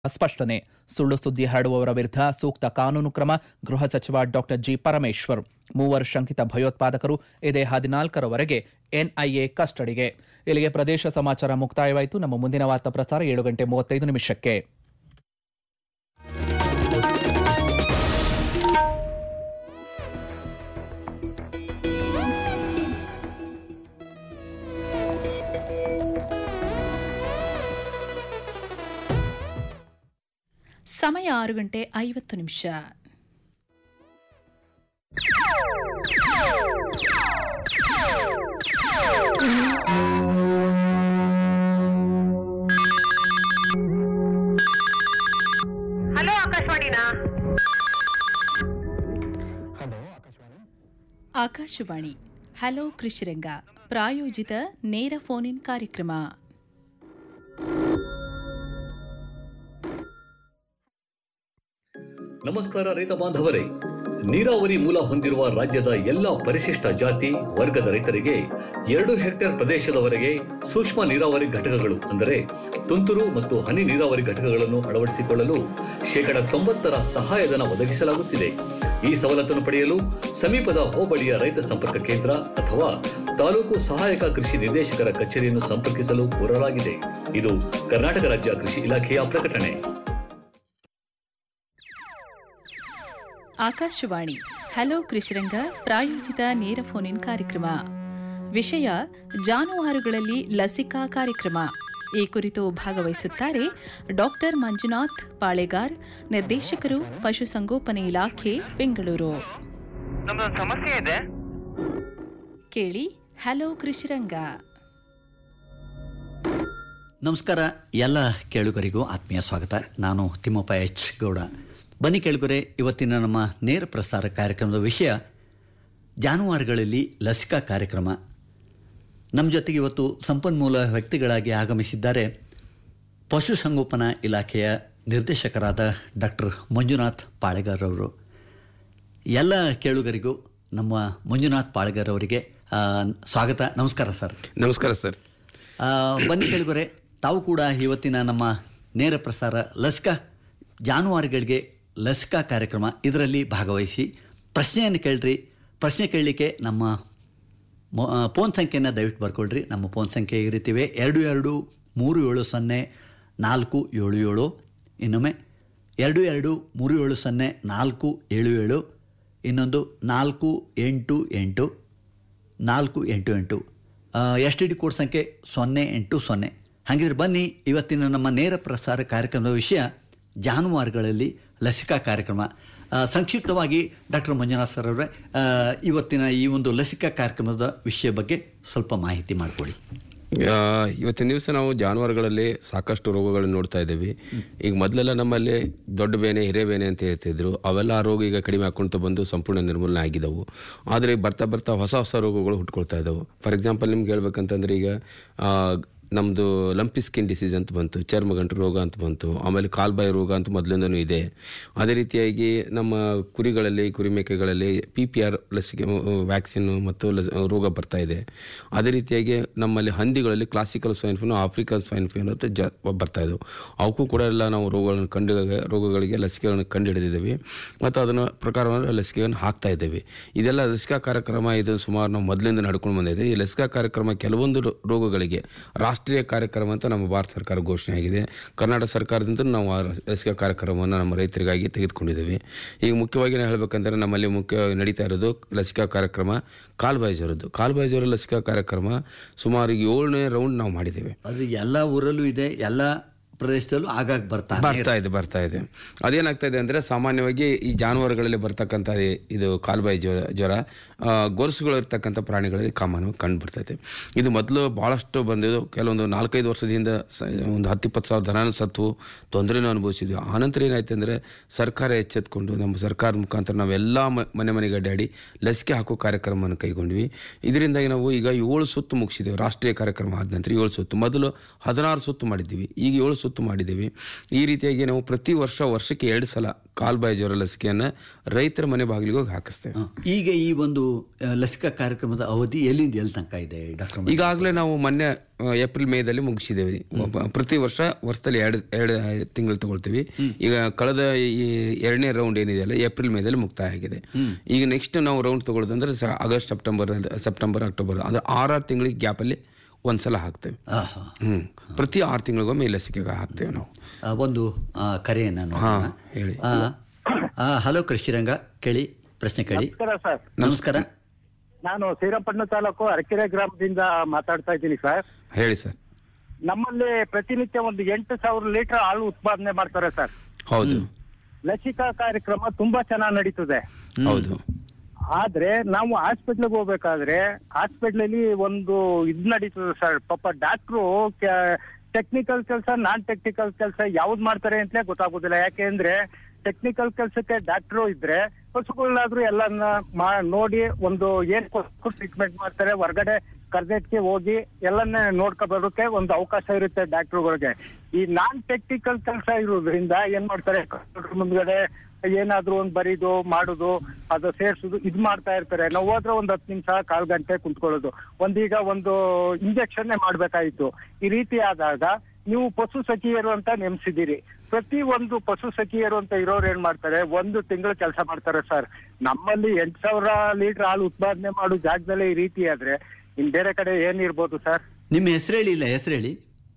ಸ್ಪಷ್ಟನೆ ಸುಳ್ಳು ಸುದ್ದಿ ಹರಡುವವರ ವಿರುದ್ಧ ಸೂಕ್ತ ಕಾನೂನು ಕ್ರಮ ಗೃಹ ಸಚಿವ ಡಾಕ್ಟರ್ ಜಿ ಪರಮೇಶ್ವರ್ ಮೂವರು ಶಂಕಿತ ಭಯೋತ್ಪಾದಕರು ಇದೇ ಹದಿನಾಲ್ಕರವರೆಗೆ ಎನ್ಐಎ ಕಸ್ಟಡಿಗೆ ಇಲ್ಲಿಗೆ ಪ್ರದೇಶ ಸಮಾಚಾರ ಮುಕ್ತಾಯವಾಯಿತು ನಮ್ಮ ಮುಂದಿನ ವಾರ್ತಾ ಪ್ರಸಾರ ಏಳು ಗಂಟೆ ಮೂವತ್ತೈದು ನಿಮಿಷಕ್ಕೆ ಸಮಯ ಆರು ಗಂಟೆ ಐವತ್ತು ನಿಮಿಷ ಹಲೋ ಆಕಾಶವಾಣಿನಾ ಆಕಾಶವಾಣಿ ಹಲೋ ಕೃಷಿರಂಗ ಪ್ರಾಯೋಜಿತ ನೇರ ಫೋನ್ ಇನ್ ಕಾರ್ಯಕ್ರಮ ನಮಸ್ಕಾರ ರೈತ ಬಾಂಧವರೇ ನೀರಾವರಿ ಮೂಲ ಹೊಂದಿರುವ ರಾಜ್ಯದ ಎಲ್ಲ ಪರಿಶಿಷ್ಟ ಜಾತಿ ವರ್ಗದ ರೈತರಿಗೆ ಎರಡು ಹೆಕ್ಟೇರ್ ಪ್ರದೇಶದವರೆಗೆ ಸೂಕ್ಷ್ಮ ನೀರಾವರಿ ಘಟಕಗಳು ಅಂದರೆ ತುಂತುರು ಮತ್ತು ಹನಿ ನೀರಾವರಿ ಘಟಕಗಳನ್ನು ಅಳವಡಿಸಿಕೊಳ್ಳಲು ಶೇಕಡ ತೊಂಬತ್ತರ ಸಹಾಯಧನ ಒದಗಿಸಲಾಗುತ್ತಿದೆ ಈ ಸವಲತ್ತನ್ನು ಪಡೆಯಲು ಸಮೀಪದ ಹೋಬಳಿಯ ರೈತ ಸಂಪರ್ಕ ಕೇಂದ್ರ ಅಥವಾ ತಾಲೂಕು ಸಹಾಯಕ ಕೃಷಿ ನಿರ್ದೇಶಕರ ಕಚೇರಿಯನ್ನು ಸಂಪರ್ಕಿಸಲು ಕೋರಲಾಗಿದೆ ಇದು ಕರ್ನಾಟಕ ರಾಜ್ಯ ಕೃಷಿ ಇಲಾಖೆಯ ಪ್ರಕಟಣೆ ಆಕಾಶವಾಣಿ ಹಲೋ ಕೃಷಿರಂಗ ಪ್ರಾಯೋಜಿತ ನೇರ ಫೋನ್ ಇನ್ ಕಾರ್ಯಕ್ರಮ ವಿಷಯ ಜಾನುವಾರುಗಳಲ್ಲಿ ಲಸಿಕಾ ಕಾರ್ಯಕ್ರಮ ಈ ಕುರಿತು ಭಾಗವಹಿಸುತ್ತಾರೆ ಡಾಕ್ಟರ್ ಮಂಜುನಾಥ್ ಪಾಳೆಗಾರ್ ನಿರ್ದೇಶಕರು ಪಶುಸಂಗೋಪನೆ ಇಲಾಖೆ ಬೆಂಗಳೂರು ನಮ್ದೊಂದು ಸಮಸ್ಯೆ ಇದೆ ಕೇಳಿ ಹಲೋ ಕೃಷಿರಂಗ ನಮಸ್ಕಾರ ಎಲ್ಲ ಕೇಳುಗರಿಗೂ ಆತ್ಮೀಯ ಸ್ವಾಗತ ನಾನು ತಿಮ್ಮಪ್ಪ ಎಚ್ ಗೌಡ ಬನ್ನಿ ಕೇಳುಗರೆ ಇವತ್ತಿನ ನಮ್ಮ ನೇರ ಪ್ರಸಾರ ಕಾರ್ಯಕ್ರಮದ ವಿಷಯ ಜಾನುವಾರುಗಳಲ್ಲಿ ಲಸಿಕಾ ಕಾರ್ಯಕ್ರಮ ನಮ್ಮ ಜೊತೆಗೆ ಇವತ್ತು ಸಂಪನ್ಮೂಲ ವ್ಯಕ್ತಿಗಳಾಗಿ ಆಗಮಿಸಿದ್ದಾರೆ ಪಶುಸಂಗೋಪನಾ ಇಲಾಖೆಯ ನಿರ್ದೇಶಕರಾದ ಡಾಕ್ಟರ್ ಮಂಜುನಾಥ್ ಪಾಳೆಗಾರ್ ಅವರು ಎಲ್ಲ ಕೇಳುಗರಿಗೂ ನಮ್ಮ ಮಂಜುನಾಥ್ ಪಾಳೆಗಾರ್ ಅವರಿಗೆ ಆ, ಸ್ವಾಗತ ನಮಸ್ಕಾರ ಸರ್ ನಮಸ್ಕಾರ ಸರ್ ಆ, ಬನ್ನಿ ಕೇಳಿದರೆ ತಾವು ಕೂಡ ಇವತ್ತಿನ ನಮ್ಮ ನೇರ ಪ್ರಸಾರ ಲಸಿಕಾ ಜಾನುವಾರುಗಳಿಗೆ ಲಸಿಕಾ ಕಾರ್ಯಕ್ರಮ ಇದರಲ್ಲಿ ಭಾಗವಹಿಸಿ ಪ್ರಶ್ನೆಯನ್ನು ಕೇಳ್ರಿ ಪ್ರಶ್ನೆ ಕೇಳಲಿಕ್ಕೆ ನಮ್ಮ ಮೊ- ಆ, ಫೋನ್ ಸಂಖ್ಯೆಯನ್ನು ದಯವಿಟ್ಟು ಬರ್ಕೊಳ್ರಿ ನಮ್ಮ ಫೋನ್ ಸಂಖ್ಯೆ ಈ ರೀತಿವೆ ಎರಡು ಎರಡು ಮೂರು ಏಳು ಸೊನ್ನೆ ನಾಲ್ಕು ಏಳು ಏಳು ಇನ್ನೊಮ್ಮೆ ಎರಡು ಎರಡು ಮೂರು ಏಳು ಸೊನ್ನೆ ನಾಲ್ಕು ಏಳು ಏಳು ಇನ್ನೊಂದು ನಾಲ್ಕು ಎಂಟು ಎಂಟು ನಾಲ್ಕು ಎಂಟು ಎಂಟು ಎಸ್ ಟಿ ಡಿ ಕೋಡ್ ಸಂಖ್ಯೆ ಸೊನ್ನೆ ಎಂಟು ಸೊನ್ನೆ ಹಾಗಿದ್ರೆ ಬನ್ನಿ ಇವತ್ತಿನ ನಮ್ಮ ನೇರ ಪ್ರಸಾರ ಕಾರ್ಯಕ್ರಮದ ವಿಷಯ ಜಾನುವಾರುಗಳಲ್ಲಿ ಲಸಿಕಾ ಕಾರ್ಯಕ್ರಮ ಆ, ಸಂಕ್ಷಿಪ್ತವಾಗಿ ಡಾಕ್ಟರ್ ಮಂಜುನಾಥ್ ಸರ್ ಅವರೇ ಆ, ಇವತ್ತಿನ ಈ ಒಂದು ಲಸಿಕಾ ಕಾರ್ಯಕ್ರಮದ ವಿಷಯ ಬಗ್ಗೆ ಸ್ವಲ್ಪ ಮಾಹಿತಿ ಮಾಡಿಕೊಡಿ ಆ, ಇವತ್ತಿನ ದಿವಸ ನಾವು ಜಾನುವಾರುಗಳಲ್ಲಿ ಸಾಕಷ್ಟು ರೋಗಗಳನ್ನು ನೋಡ್ತಾ ಇದ್ದೀವಿ ಈಗ ಮೊದಲೆಲ್ಲ ನಮ್ಮಲ್ಲಿ ದೊಡ್ಡ ಬೇನೆ ಹಿರೇ ಬೇನೆ ಅಂತ ಹೇಳ್ತಿದ್ರು ಅವೆಲ್ಲ ಆ ರೋಗ ಈಗ ಕಡಿಮೆ ಹಾಕೊಂತ ಬಂದು ಸಂಪೂರ್ಣ ನಿರ್ಮೂಲನೆ ಆಗಿದ್ದವು ಆದರೆ ಬರ್ತಾ ಬರ್ತಾ ಹೊಸ ಹೊಸ ರೋಗಗಳು ಹುಟ್ಕೊಳ್ತಾ ಇದ್ದಾವೆ ಫಾರ್ ಎಕ್ಸಾಂಪಲ್ ನಿಮ್ಗೆ ಹೇಳ್ಬೇಕಂತಂದ್ರೆ ಈಗ ಆ, ನಮ್ಮದು ಲಂಪಿ ಸ್ಕಿನ್ ಡಿಸೀಸ್ ಅಂತ ಬಂತು ಚರ್ಮಗಂಟು ರೋಗ ಅಂತ ಬಂತು ಆಮೇಲೆ ಕಾಲ್ಬಾಯಿ ರೋಗ ಅಂತ ಮೊದಲಿಂದನೂ ಇದೆ ಅದೇ ರೀತಿಯಾಗಿ ನಮ್ಮ ಕುರಿಗಳಲ್ಲಿ ಕುರಿಮೇಕೆಗಳಲ್ಲಿ ಪಿ ಪಿ ಆರ್ ಲಸಿಕೆ ವ್ಯಾಕ್ಸಿನ್ ಮತ್ತು ಲಸ್ ರೋಗ ಬರ್ತಾ ಇದೆ ಅದೇ ರೀತಿಯಾಗಿ ನಮ್ಮಲ್ಲಿ ಹಂದಿಗಳಲ್ಲಿ classical swine flu African swine flu ಅಂತ ಜ ಬರ್ತಾ ಇದ್ದವು ಅವಕ್ಕೂ ಕೂಡ ಎಲ್ಲ ನಾವು ರೋಗಗಳನ್ನು ಕಂಡು ರೋಗಗಳಿಗೆ ಲಸಿಕೆಗಳನ್ನು ಕಂಡುಹಿಡಿದಿದ್ದೀವಿ ಮತ್ತು ಅದನ್ನು ಪ್ರಕಾರವಾದ ಲಸಿಕೆಯನ್ನು ಹಾಕ್ತಾ ಇದ್ದೇವೆ ಇದೆಲ್ಲ ಲಸಿಕಾ ಕಾರ್ಯಕ್ರಮ ಇದು ಸುಮಾರು ನಾವು ಮೊದಲಿಂದ ನಡ್ಕೊಂಡು ಬಂದಿದೆ ಈ ಲಸಿಕಾ ಕಾರ್ಯಕ್ರಮ ಕೆಲವೊಂದು ರೋ- ರೋಗಗಳಿಗೆ ರಾಷ್ಟ್ರೀಯ ಕಾರ್ಯಕ್ರಮ ಅಂತ ನಮ್ಮ ಭಾರತ ಸರ್ಕಾರ ಘೋಷಣೆ ಆಗಿದೆ ಕರ್ನಾಟಕ ಸರ್ಕಾರದಿಂದ ನಾವು ಆ ಲಸಿಕಾ ಕಾರ್ಯಕ್ರಮವನ್ನು ನಮ್ಮ ರೈತರಿಗಾಗಿ ತೆಗೆದುಕೊಂಡಿದ್ದೇವೆ ಈಗ ಮುಖ್ಯವಾಗಿ ನಾವು ಹೇಳ್ಬೇಕಂದ್ರೆ ನಮ್ಮಲ್ಲಿ ಮುಖ್ಯ ನಡೀತಾ ಇರೋದು ಲಸಿಕಾ ಕಾರ್ಯಕ್ರಮ ಕಾಲ್ಬಾಯಿ ಜ್ವರದ್ದು ಕಾಲ್ಬಾಯಿ ಜ್ವರ ಲಸಿಕಾ ಕಾರ್ಯಕ್ರಮ ಸುಮಾರು ಏಳನೇ ರೌಂಡ್ ನಾವು ಮಾಡಿದ್ದೇವೆ ಅದು ಎಲ್ಲ ಊರಲ್ಲೂ ಇದೆ ಎಲ್ಲ ಪ್ರದೇಶದಲ್ಲೂ ಆಗಾಗ ಬರ್ತಾರೆ ಬರ್ತಾ ಇದೆ ಬರ್ತಾ ಇದೆ ಅದೇನಾಗ್ತಾ ಇದೆ ಅಂದ್ರೆ ಸಾಮಾನ್ಯವಾಗಿ ಈ ಜಾನುವಾರುಗಳಲ್ಲಿ ಬರ್ತಕ್ಕಂಥ ಈ- ಇದು ಕಾಲ್ಬಾಯಿ ಜ್ವರ ಜ್ವರ ಆ, ಗೊರಸುಗಳು ಇರ್ತಕ್ಕಂಥ ಪ್ರಾಣಿಗಳಲ್ಲಿ ಕಾಮನ್ ಕಂಡು ಬರ್ತಾ ಇದೆ ಇದು ಮೊದಲು ಭಾಳಷ್ಟು ಬಂದಿದ್ದು ಕೆಲವೊಂದು ನಾಲ್ಕೈದು ವರ್ಷದ ಹಿಂದೆ ಸ- ಒಂದು ಹತ್ತು ಇಪ್ಪತ್ತು ಸಾವಿರ ದನ ಸತ್ತು ತೊಂದರೆನೂ ಅನುಭವಿಸಿದ್ವಿ ಆನಂತರ ಏನಾಯ್ತು ಅಂದರೆ ಸರ್ಕಾರ ಎಚ್ಚೆತ್ಕೊಂಡು ನಮ್ಮ ಸರ್ಕಾರದ ಮುಖಾಂತರ ನಾವೆಲ್ಲ ಮ- ಮನೆ ಮನೆಗೆ ಅಡ್ಡಾಡಿ ಲಸಿಕೆ ಹಾಕೋ ಕಾರ್ಯಕ್ರಮವನ್ನು ಕೈಗೊಂಡ್ವಿ ಇದರಿಂದಾಗಿ ನಾವು ಈಗ ಏಳು ಸುತ್ತು ಮುಗಿಸಿದ್ದೇವೆ ರಾಷ್ಟ್ರೀಯ ಕಾರ್ಯಕ್ರಮ ಆದ ನಂತರ ಏಳು ಸುತ್ತು ಮೊದಲು ಹದಿನಾರು ಸುತ್ತು ಮಾಡಿದ್ದೀವಿ ಈಗ ಏಳು ಸುತ್ತು ಸುತ್ತು ಮಾಡಿದ್ದೀವಿ ಈ ರೀತಿಯಾಗಿ ನಾವು ಪ್ರತಿ ವರ್ಷ ವರ್ಷಕ್ಕೆ ಎರಡು ಸಲ ಕಾಲ್ಬಾಯಿ ಜ್ವರ ಲಸಿಕೆಯನ್ನು ರೈತರ ಮನೆ ಬಾಗಿಲಿಗೆ ಹೋಗಿ ಹಾಕಿಸ್ತೇವೆ ಹ. ಈಗ ಈ ಒಂದು ಆ, ಲಸಿಕಾ ಕಾರ್ಯಕ್ರಮದ ಅವಧಿ ಎಲ್ಲಿಂದ ಎಲ್ಲಿ ತನಕ ಇದೆ ಡಾಕ್ಟರ್ ಈಗಾಗಲೇ ನಾವು ಮೊನ್ನೆ ಆ, ಏಪ್ರಿಲ್ ಮೇದಲ್ಲಿ ಮುಗಿಸಿದ್ದೇವೆ ಒಬ್ಬ- ಪ್ರತಿ ವರ್ಷ ವರ್ಷದಲ್ಲಿ ಎರಡು ಎರಡು ತಿಂಗಳು ತಗೊಳ್ತೀವಿ ಈಗ ಕಳೆದ ಈ ಎರಡನೇ ರೌಂಡ್ ಏನಿದೆಯಲ್ಲ ಏಪ್ರಿಲ್ ಮೇದಲ್ಲಿ ಮುಕ್ತಾಯ ಆಗಿದೆ ಈಗ ನೆಕ್ಸ್ಟ್ ನಾವು ರೌಂಡ್ ತಗೊಳ್ಳೋದಂದ್ರೆ ಸ- ಆಗಸ್ಟ್ ಸೆಪ್ಟೆಂಬರ್ ಸೆಪ್ಟೆಂಬರ್ ಅಕ್ಟೋಬರ್ ಅಂದ್ರೆ ಆರಾರು ತಿಂಗಳಿಗೆ ಗ್ಯಾಪಲ್ಲಿ ಒಂದ್ಸಲ ಹಾಕ್ತೇವೆ ಆಹಾ. ಹ್ಮ್ ಪ್ರತಿ ಆರು ತಿಂಗಳಿಗೊಮ್ಮೆ ಈ ಲಸಿಕೆ ಹಾಕ್ತೇವೆ ನಾವು ಆ, ಒಂದು ಆ, ಕರೆಯನ್ನ ನೋಡೋಣ. ಹಾ, ಹೇಳಿ. ಆ, ಆ, ಹಲೋ ಕೃಷಿರಂಗ ಕೇಳಿ ಪ್ರಶ್ನೆ ಕೇಳಿ ನಮಸ್ಕಾರ ಸರ್ ನಮಸ್ಕಾರ ನಾನು ಶ್ರೀರಂಪಟ್ಟಣ ತಾಲೂಕು ಅರಕೆರೆ ಗ್ರಾಮದಿಂದ ಮಾತಾಡ್ತಾ ಇದ್ದೀನಿ ಸರ್ ಹೇಳಿ ಸರ್ ನಮ್ಮಲ್ಲಿ ಪ್ರತಿನಿತ್ಯ ಒಂದು ಎಂಟು ಸಾವಿರ ಲೀಟರ್ ಹಾಲು ಉತ್ಪಾದನೆ ಮಾಡ್ತಾರೆ ಸರ್ ಹೌದು ಲಸಿಕಾ ಕಾರ್ಯಕ್ರಮ ತುಂಬಾ ಚೆನ್ನಾಗಿ ನಡೀತದೆ ಹೌದು ಆದ್ರೆ ನಾವು ಹಾಸ್ಪಿಟ್ಲಿಗೆ ಹೋಗ್ಬೇಕಾದ್ರೆ ಹಾಸ್ಪಿಟ್ಲಲ್ಲಿ ಒಂದು ಇದ್ ನಡೀತದೆ ಸರ್ ಪಾಪ ಡಾಕ್ಟ್ರು ಟೆಕ್ನಿಕಲ್ ಕೆಲಸ ನಾನ್ ಟೆಕ್ನಿಕಲ್ ಕೆಲಸ ಯಾವ್ದು ಮಾಡ್ತಾರೆ ಅಂತಲೇ ಗೊತ್ತಾಗೋದಿಲ್ಲ ಯಾಕೆಂದ್ರೆ ಟೆಕ್ನಿಕಲ್ ಕೆಲಸಕ್ಕೆ ಡಾಕ್ಟ್ರು ಇದ್ರೆ ಪಶುಗಳಾದ್ರೂ ಎಲ್ಲನ್ನ ಮಾ- ನೋಡಿ ಒಂದು ಏನ್ ಟ್ರೀಟ್ಮೆಂಟ್ ಮಾಡ್ತಾರೆ ಹೊರಗಡೆ ಕರ್ನೆಟ್ಗೆ ಹೋಗಿ ಎಲ್ಲನ್ನ ನೋಡ್ಕೊ ಬರೋಕೆ ಒಂದು ಅವಕಾಶ ಇರುತ್ತೆ ಡಾಕ್ಟ್ರುಗಳಿಗೆ ಈ ನಾನ್ ಟೆಕ್ನಿಕಲ್ ಕೆಲಸ ಇರೋದ್ರಿಂದ ಏನ್ ಮಾಡ್ತಾರೆ ಕಂಪ್ಯೂಟರ್ ಮುಂದ್ಗಡೆ ಏನಾದ್ರೂ ಒಂದ್ ಬರೀದು ಮಾಡುದು ಅದು ಸೇರ್ಸುದು ಇದ್ ಮಾಡ್ತಾ ಇರ್ತಾರೆ ನಾವು ಹೋದ್ರೆ ಒಂದ್ ಹತ್ತು ನಿಮಿಷ ಕಾಲ್ ಗಂಟೆ ಕುಂತ್ಕೊಳ್ಳೋದು ಒಂದೀಗ ಒಂದು ಇಂಜೆಕ್ಷನ್ ಮಾಡ್ಬೇಕಾಯ್ತು ಈ ರೀತಿ ಆದಾಗ ನೀವು ಪಶು ಸಖಿಯರು ಅಂತ ನೇಮಿಸಿದ್ದೀರಿ ಪ್ರತಿ ಒಂದು ಪಶು ಸಖಿಯರು ಅಂತ ಇರೋರು ಏನ್ ಮಾಡ್ತಾರೆ ಒಂದು ತಿಂಗಳು ಕೆಲಸ ಮಾಡ್ತಾರೆ ಸರ್ ನಮ್ಮಲ್ಲಿ ಎಂಟ್ ಸಾವಿರ ಲೀಟರ್ ಹಾಲು ಉತ್ಪಾದನೆ ಮಾಡೋ ಜಾಗದಲ್ಲೇ ಈ ರೀತಿ ಆದ್ರೆ ಇನ್ ಬೇರೆ ಕಡೆ ಏನಿರ್ಬೋದು ಸರ್ ನಿಮ್ಮ ಹೆಸರು ಹೇಳಿ ಇಲ್ಲ ಹೆಸರು ಹೇಳಿ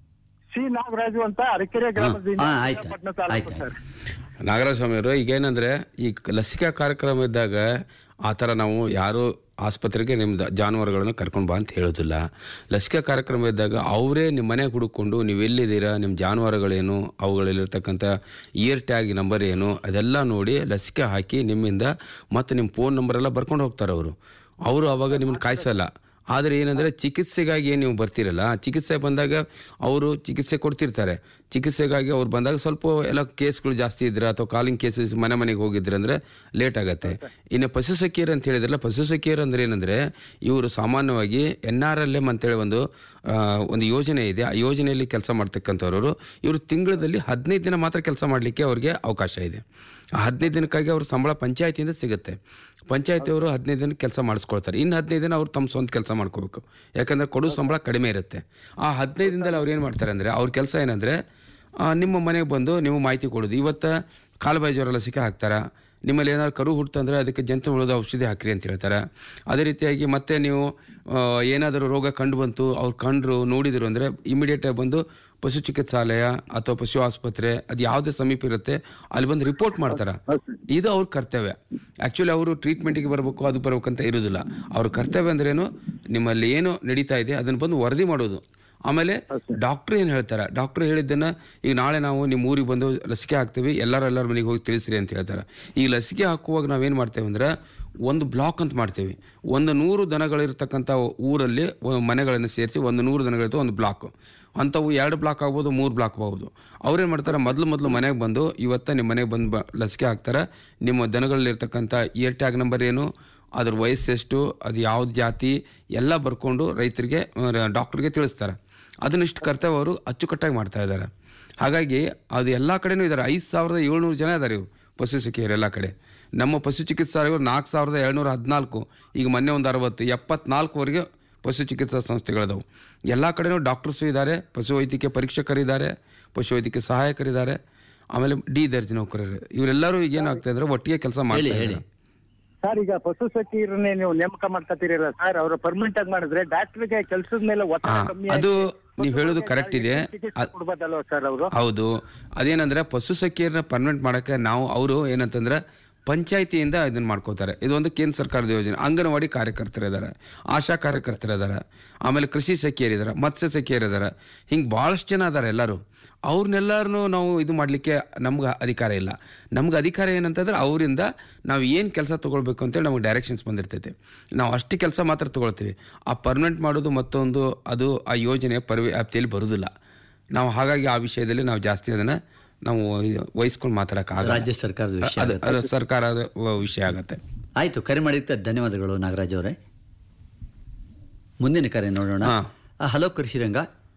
ಸಿ ನಾಗರಾಜು ಅಂತ ಅರಕೆರೆ ಗ್ರಾಮದಿಂದ ಹಾ, ಆಯ್ತು, ಶ್ರೀರಂಗಪಟ್ಟಣ ಆಯ್ತು, ತಾಲೂಕು ಆಯ್ತು. ಸರ್ ನಾಗರಾಜ ಸ್ವಾಮಿ ಅವರು ಈಗ ಏನಂದ್ರೆ ಈ ಲಸಿಕಾ ಕಾರ್ಯಕ್ರಮ ಇದ್ದಾಗ ಆ ಥರ ನಾವು ಯಾರು ಆಸ್ಪತ್ರೆಗೆ ನಿಮ್ಮ ಜಾನುವಾರುಗಳನ್ನು ಕರ್ಕೊಂಡು ಬಾ ಅಂತ ಹೇಳೋದಿಲ್ಲ ಲಸಿಕಾ ಕಾರ್ಯಕ್ರಮ ಇದ್ದಾಗ ಅವರೇ ನಿಮ್ಮ ಮನೆಗೆ ಹುಡುಕೊಂಡು ನೀವು ಎಲ್ಲಿದ್ದೀರಾ ನಿಮ್ಮ ಜಾನುವಾರುಗಳೇನು ಅವುಗಳಲ್ಲಿರ್ತಕ್ಕಂಥ ಇಯರ್ ಟ್ಯಾಗ್ ನಂಬರ್ ಏನು ಅದೆಲ್ಲ ನೋಡಿ ಲಸಿಕೆ ಹಾಕಿ ನಿಮ್ಮಿಂದ ಮತ್ತು ನಿಮ್ಮ ಫೋನ್ ನಂಬರ್ ಎಲ್ಲ ಬರ್ಕೊಂಡು ಹೋಗ್ತಾರೆ ಅವರು ಅವರು ಅವಾಗ ನಿಮ್ಮನ್ನು ಕಾಯಿಸಲ್ಲ ಆದರೆ ಏನಂದರೆ ಚಿಕಿತ್ಸೆಗಾಗಿ ಏನು ನೀವು ಬರ್ತೀರಲ್ಲ ಚಿಕಿತ್ಸೆ ಬಂದಾಗ ಅವರು ಚಿಕಿತ್ಸೆ ಕೊಡ್ತಿರ್ತಾರೆ ಚಿಕಿತ್ಸೆಗಾಗಿ ಅವ್ರು ಬಂದಾಗ ಸ್ವಲ್ಪ ಎಲ್ಲ ಕೇಸ್ಗಳು ಜಾಸ್ತಿ ಇದ್ರೆ ಅಥವಾ ಕಾಲಿಂಗ್ ಕೇಸಸ್ ಮನೆ ಮನೆಗೆ ಹೋಗಿದ್ರೆ ಅಂದರೆ ಲೇಟ್ ಆಗುತ್ತೆ ಇನ್ನು ಪಶು ಸಖಿಯರು ಅಂತ ಹೇಳಿದ್ರಲ್ಲ ಪಶು ಸಖಿಯರು ಅಂದ್ರೆ ಏನಂದರೆ ಇವರು ಸಾಮಾನ್ಯವಾಗಿ ಎನ್ ಆರ್ ಎಲ್ ಎಮ್ ಅಂತೇಳಿ ಒಂದು ಆ, ಒಂದು ಯೋಜನೆ ಇದೆ ಆ ಯೋಜನೆಯಲ್ಲಿ ಕೆಲಸ ಮಾಡ್ತಕ್ಕಂಥವ್ರು ಇವರು ತಿಂಗಳಲ್ಲಿ ಹದಿನೈದು ದಿನ ಮಾತ್ರ ಕೆಲಸ ಮಾಡಲಿಕ್ಕೆ ಅವ್ರಿಗೆ ಅವಕಾಶ ಇದೆ ಆ ಹದಿನೈದು ದಿನಕ್ಕಾಗಿ ಅವ್ರ ಸಂಬಳ ಪಂಚಾಯತಿಯಿಂದ ಸಿಗುತ್ತೆ ಪಂಚಾಯತಿಯವರು ಹದಿನೈದು ದಿನ ಕೆಲಸ ಮಾಡಿಸ್ಕೊಳ್ತಾರೆ ಇನ್ನು ಹದಿನೈದು ದಿನ ಅವ್ರು ತಮ್ಮ ಸ್ವಂತ ಕೆಲಸ ಮಾಡ್ಕೋಬೇಕು ಯಾಕಂದ್ರೆ ಕೊಡೋ ಸಂಬಳ ಕಡಿಮೆ ಇರುತ್ತೆ ಆ ಹದಿನೈದು ದಿನದಲ್ಲಿ ಅವ್ರು ಏನು ಮಾಡ್ತಾರೆ ಅಂದರೆ ಅವ್ರ ಕೆಲಸ ಏನಂದರೆ ನಿಮ್ಮ ಮನೆಗೆ ಬಂದು ನೀವು ಮಾಹಿತಿ ಕೊಡೋದು ಇವತ್ತು ಕಾಲುಬಾಯಿ ಜ್ವರ ಲಸಿಕೆ ಹಾಕ್ತಾರ ನಿಮ್ಮಲ್ಲಿ ಏನಾದ್ರು ಕರು ಹುಟ್ಟಂದ್ರೆ ಅದಕ್ಕೆ ಜಂತು ಹುಳದ ಔಷಧಿ ಹಾಕ್ರಿ ಅಂತ ಹೇಳ್ತಾರೆ ಅದೇ ರೀತಿಯಾಗಿ ಮತ್ತೆ ನೀವು ಆ, ಏನಾದರೂ ರೋಗ ಕಂಡು ಬಂತು ಅವ್ರು ಕಂಡ್ರು ನೋಡಿದ್ರು ಅಂದರೆ ಇಮಿಡಿಯೇಟಾಗಿ ಬಂದು ಪಶು ಚಿಕಿತ್ಸಾಲಯ ಅಥವಾ ಪಶು ಆಸ್ಪತ್ರೆ ಅದು ಯಾವುದೇ ಸಮೀಪ ಇರುತ್ತೆ ಅಲ್ಲಿ ಬಂದು ರಿಪೋರ್ಟ್ ಮಾಡ್ತಾರೆ ಇದು ಅವ್ರ ಕರ್ತವ್ಯ ಆ್ಯಕ್ಚುಲಿ ಅವರು ಟ್ರೀಟ್ಮೆಂಟಿಗೆ ಬರಬೇಕು ಅದು ಬರಬೇಕಂತ ಇರೋದಿಲ್ಲ ಅವ್ರ ಕರ್ತವ್ಯ ಅಂದ್ರೇನು ನಿಮ್ಮಲ್ಲಿ ಏನು ನಡೀತಾ ಇದೆ ಅದನ್ನು ಬಂದು ವರದಿ ಮಾಡೋದು ಆಮೇಲೆ ಡಾಕ್ಟ್ರ್ ಏನು ಹೇಳ್ತಾರೆ ಡಾಕ್ಟ್ರ್ ಹೇಳಿದ್ದನ್ನ ಈಗ ನಾಳೆ ನಾವು ನಿಮ್ಮ ಊರಿಗೆ ಬಂದು ಲಸಿಕೆ ಹಾಕ್ತೀವಿ ಎಲ್ಲರೂ ಎಲ್ಲರ ಮನೆಗೆ ಹೋಗಿ ತಿಳಿಸ್ರಿ ಅಂತ ಹೇಳ್ತಾರೆ ಈ ಲಸಿಕೆ ಹಾಕುವಾಗ ನಾವೇನು ಮಾಡ್ತೇವೆ ಅಂದ್ರೆ ಒಂದು ಬ್ಲಾಕ್ ಅಂತ ಮಾಡ್ತೇವೆ ಒಂದು ನೂರು ದನಗಳಿರ್ತಕ್ಕಂಥ ಊರಲ್ಲಿ ಒಂದು ಮನೆಗಳನ್ನು ಸೇರಿಸಿ ಒಂದು ನೂರು ದನಗಳಿರ್ತವೆ ಒಂದು ಬ್ಲಾಕ್ ಅಂಥವು ಎರಡು ಬ್ಲಾಕ್ ಆಗ್ಬೋದು ಮೂರು ಬ್ಲಾಕ್ ಆಗ್ಬೋದು ಅವ್ರೇನು ಮಾಡ್ತಾರೆ ಮೊದಲು ಮೊದಲು ಮನೆಗೆ ಬಂದು ಇವತ್ತ ನಿಮ್ಮ ಮನೆಗೆ ಬಂದು ಬ ಲಸಿಕೆ ಹಾಕ್ತಾರೆ ನಿಮ್ಮ ದನಗಳಲ್ಲಿರ್ತಕ್ಕಂಥ ಇಯರ್ ಟ್ಯಾಗ್ ನಂಬರ್ ಏನು ಅದ್ರ ವಯಸ್ಸೆಷ್ಟು ಅದು ಯಾವ್ದು ಜಾತಿ ಎಲ್ಲ ಬರ್ಕೊಂಡು ರೈತರಿಗೆ ಡಾಕ್ಟ್ರಿಗೆ ತಿಳಿಸ್ತಾರೆ ಅದನ್ನಿಷ್ಟು ಕರ್ತವ್ಯ ಅವರು ಅಚ್ಚುಕಟ್ಟಾಗಿ ಮಾಡ್ತಾ ಇದ್ದಾರೆ ಹಾಗಾಗಿ ಅದು ಎಲ್ಲ ಕಡೆನೂ ಇದ್ದಾರೆ ಐದು ಸಾವಿರದ ಏಳ್ನೂರು ಜನ ಇದ್ದಾರೆ ಇವು ಪಶು ಸಖಿಯರು ಎಲ್ಲ ಕಡೆ ನಮ್ಮ ಪಶು ಚಿಕಿತ್ಸಾಲಯಗಳು ನಾಲ್ಕು ಸಾವಿರದ ಏಳ್ನೂರ ಹದಿನಾಲ್ಕು ಈಗ ಮೊನ್ನೆ ಒಂದು ಅರವತ್ತು ಎಪ್ಪತ್ನಾಲ್ಕುವರೆಗೆ ಪಶು ಚಿಕಿತ್ಸಾ ಸಂಸ್ಥೆಗಳಿದಾವೆ ಎಲ್ಲ ಕಡೆನೂ ಡಾಕ್ಟರ್ಸು ಇದ್ದಾರೆ ಪಶು ವೈದ್ಯಕೀಯ ಪರೀಕ್ಷಕರಿದ್ದಾರೆ ಪಶು ವೈದ್ಯಕೀಯ ಸಹಾಯಕರಿದ್ದಾರೆ ಆಮೇಲೆ ಡಿ ದರ್ಜೆ ನೌಕರರು ಇವರೆಲ್ಲರೂ ಈಗ ಏನಾಗ್ತಾ ಇದ್ರೆ ಒಟ್ಟಿಗೆ ಕೆಲಸ ಮಾಡ್ತಾ ಇದ್ದಾರೆ ಸರ್ ಈಗ ಪಶು ಸಚಿವರನ್ನೇ ನೀವು ನೇಮಕ ಮಾಡ್ಕೊತೀರಲ್ಲ ಸರ್ ಅವ್ರ ಪರ್ಮನೆಂಟ್ ಆಗಿ ಮಾಡಿದ್ರೆ ಡಾಕ್ಟರ್ಗೆ ಕೆಲಸದ ಮೇಲೆ ಒತ್ತಡ ಹಾ, ಕಮ್ಮಿ ಅದು ಆಗಿ ನೀವು ಹೇಳೋದು ಕರೆಕ್ಟ್ ಇದೆ ಚಿಕಿತ್ಸೆ ಅದ್- ಕೊಡ್ಬೋದಲ್ವ ಸರ್ ಅವರು ಹೌದು ಅದೇನಂದ್ರೆ ಪಶು ಸಖಿಯರನ್ನ ಪರ್ಮನೆಂಟ್ ಮಾಡಕ್ಕೆ ನಾವು ಅವರು ಏನಂತಂದ್ರೆ ಪಂಚಾಯತಿಯಿಂದ ಇದನ್ನ ಮಾಡ್ಕೋತಾರೆ ಇದು ಒಂದು ಕೇಂದ್ರ ಸರ್ಕಾರದ ಯೋಜನೆ ಅಂಗನವಾಡಿ ಕಾರ್ಯಕರ್ತರಿದ್ದಾರೆ ಆಶಾ ಕಾರ್ಯಕರ್ತರಿದ್ದಾರೆ ಆಮೇಲೆ ಕೃಷಿ ಸಖಿಯರಿದ್ದಾರೆ ಮತ್ಸ್ಯ ಸಖಿಯರಿದ್ದಾರೆ ಹಿಂಗೆ ಭಾಳಷ್ಟು ಜನ ಅದಾರೆ ಎಲ್ಲರೂ ಅವ್ರನ್ನೆಲ್ಲರನ್ನೂ ನಾವು ಇದು ಮಾಡಲಿಕ್ಕೆ ನಮ್ಗೆ ಅಧಿಕಾರ ಇಲ್ಲ ನಮ್ಗೆ ಅಧಿಕಾರ ಏನಂತಂದ್ರೆ ಅವರಿಂದ ನಾವು ಏನು ಕೆಲಸ ತೊಗೊಳ್ಬೇಕು ಅಂತೇಳಿ ನಮಗೆ ಡೈರೆಕ್ಷನ್ಸ್ ಬಂದಿರ್ತೈತೆ ನಾವು ಅಷ್ಟು ಕೆಲಸ ಮಾತ್ರ ತೊಗೊಳ್ತೀವಿ ಆ ಪರ್ಮನೆಂಟ್ ಮಾಡೋದು ಮತ್ತೊಂದು ಅದು ಆ ಯೋಜನೆ ಪರ್ವಿ ವ್ಯಾಪ್ತಿಯಲ್ಲಿ ಬರುವುದಿಲ್ಲ ನಾವು ಹಾಗಾಗಿ ಆ ವಿಷಯದಲ್ಲಿ ನಾವು ಜಾಸ್ತಿ ಅದನ್ನು ನಾವು ವಹಿಸ್ಕೊಂಡು ಮಾತಾಡೋಕ್ಕಾಗಲ್ಲ ರಾಜ್ಯ ಸರ್ಕಾರದ ವಿಷಯ ಅದು ಅದು ಸರ್ಕಾರದ ವ- ವಿಷಯ ಆಗತ್ತೆ ಆಯ್ತು ಕರೆ ಮಾಡಿದ್ದಕ್ಕೆ ಧನ್ಯವಾದಗಳು ನಾಗರಾಜ್ ಅವರೇ ಮುಂದಿನ ಕರೆ ನೋಡೋಣ ಹಾ. ಆ, ಹಲೋ ಕೃಷಿರಂಗ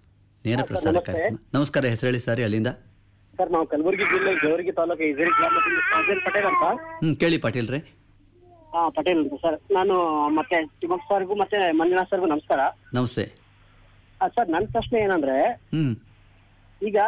ನೇರ ಪ್ರಸಾರ ಕಾರ್ಯಕ್ರಮ ನಮಸ್ಕಾರ ಹೆಸರು ಹೇಳಿ ಸರ್ ಅಲ್ಲಿಂದ ಸರ್ ನಾವು ಕಲಬುರಗಿ ಜಿಲ್ಲೆ ಜವರ್ಗಿ ತಾಲೂಕು ಇಜರಿ ಗ್ರಾಮದಿಂದ ಸಾಜನ್ ಪಟೇಲ್ ಅಂತ ಹ್ಮ್ ಕೇಳಿ ಪಾಟೀಲ್ ರೇ ಹಾ ಪಟೇಲ್ ಅಂತ ಸರ್ ನಾನು ಮತ್ತೆ ತಿಮ್ಮಪ್ಪ ಸರ್ಗೂ ಮತ್ತೆ ಮಂಜುನಾಥ್ ಸರ್ಗೂ ನಮಸ್ಕಾರ ನಮಸ್ತೆ ಆ, ಸರ್ ನನ್ನ ಪ್ರಶ್ನೆ ಏನಂದ್ರೆ ಹ್ಮ್ ಈಗ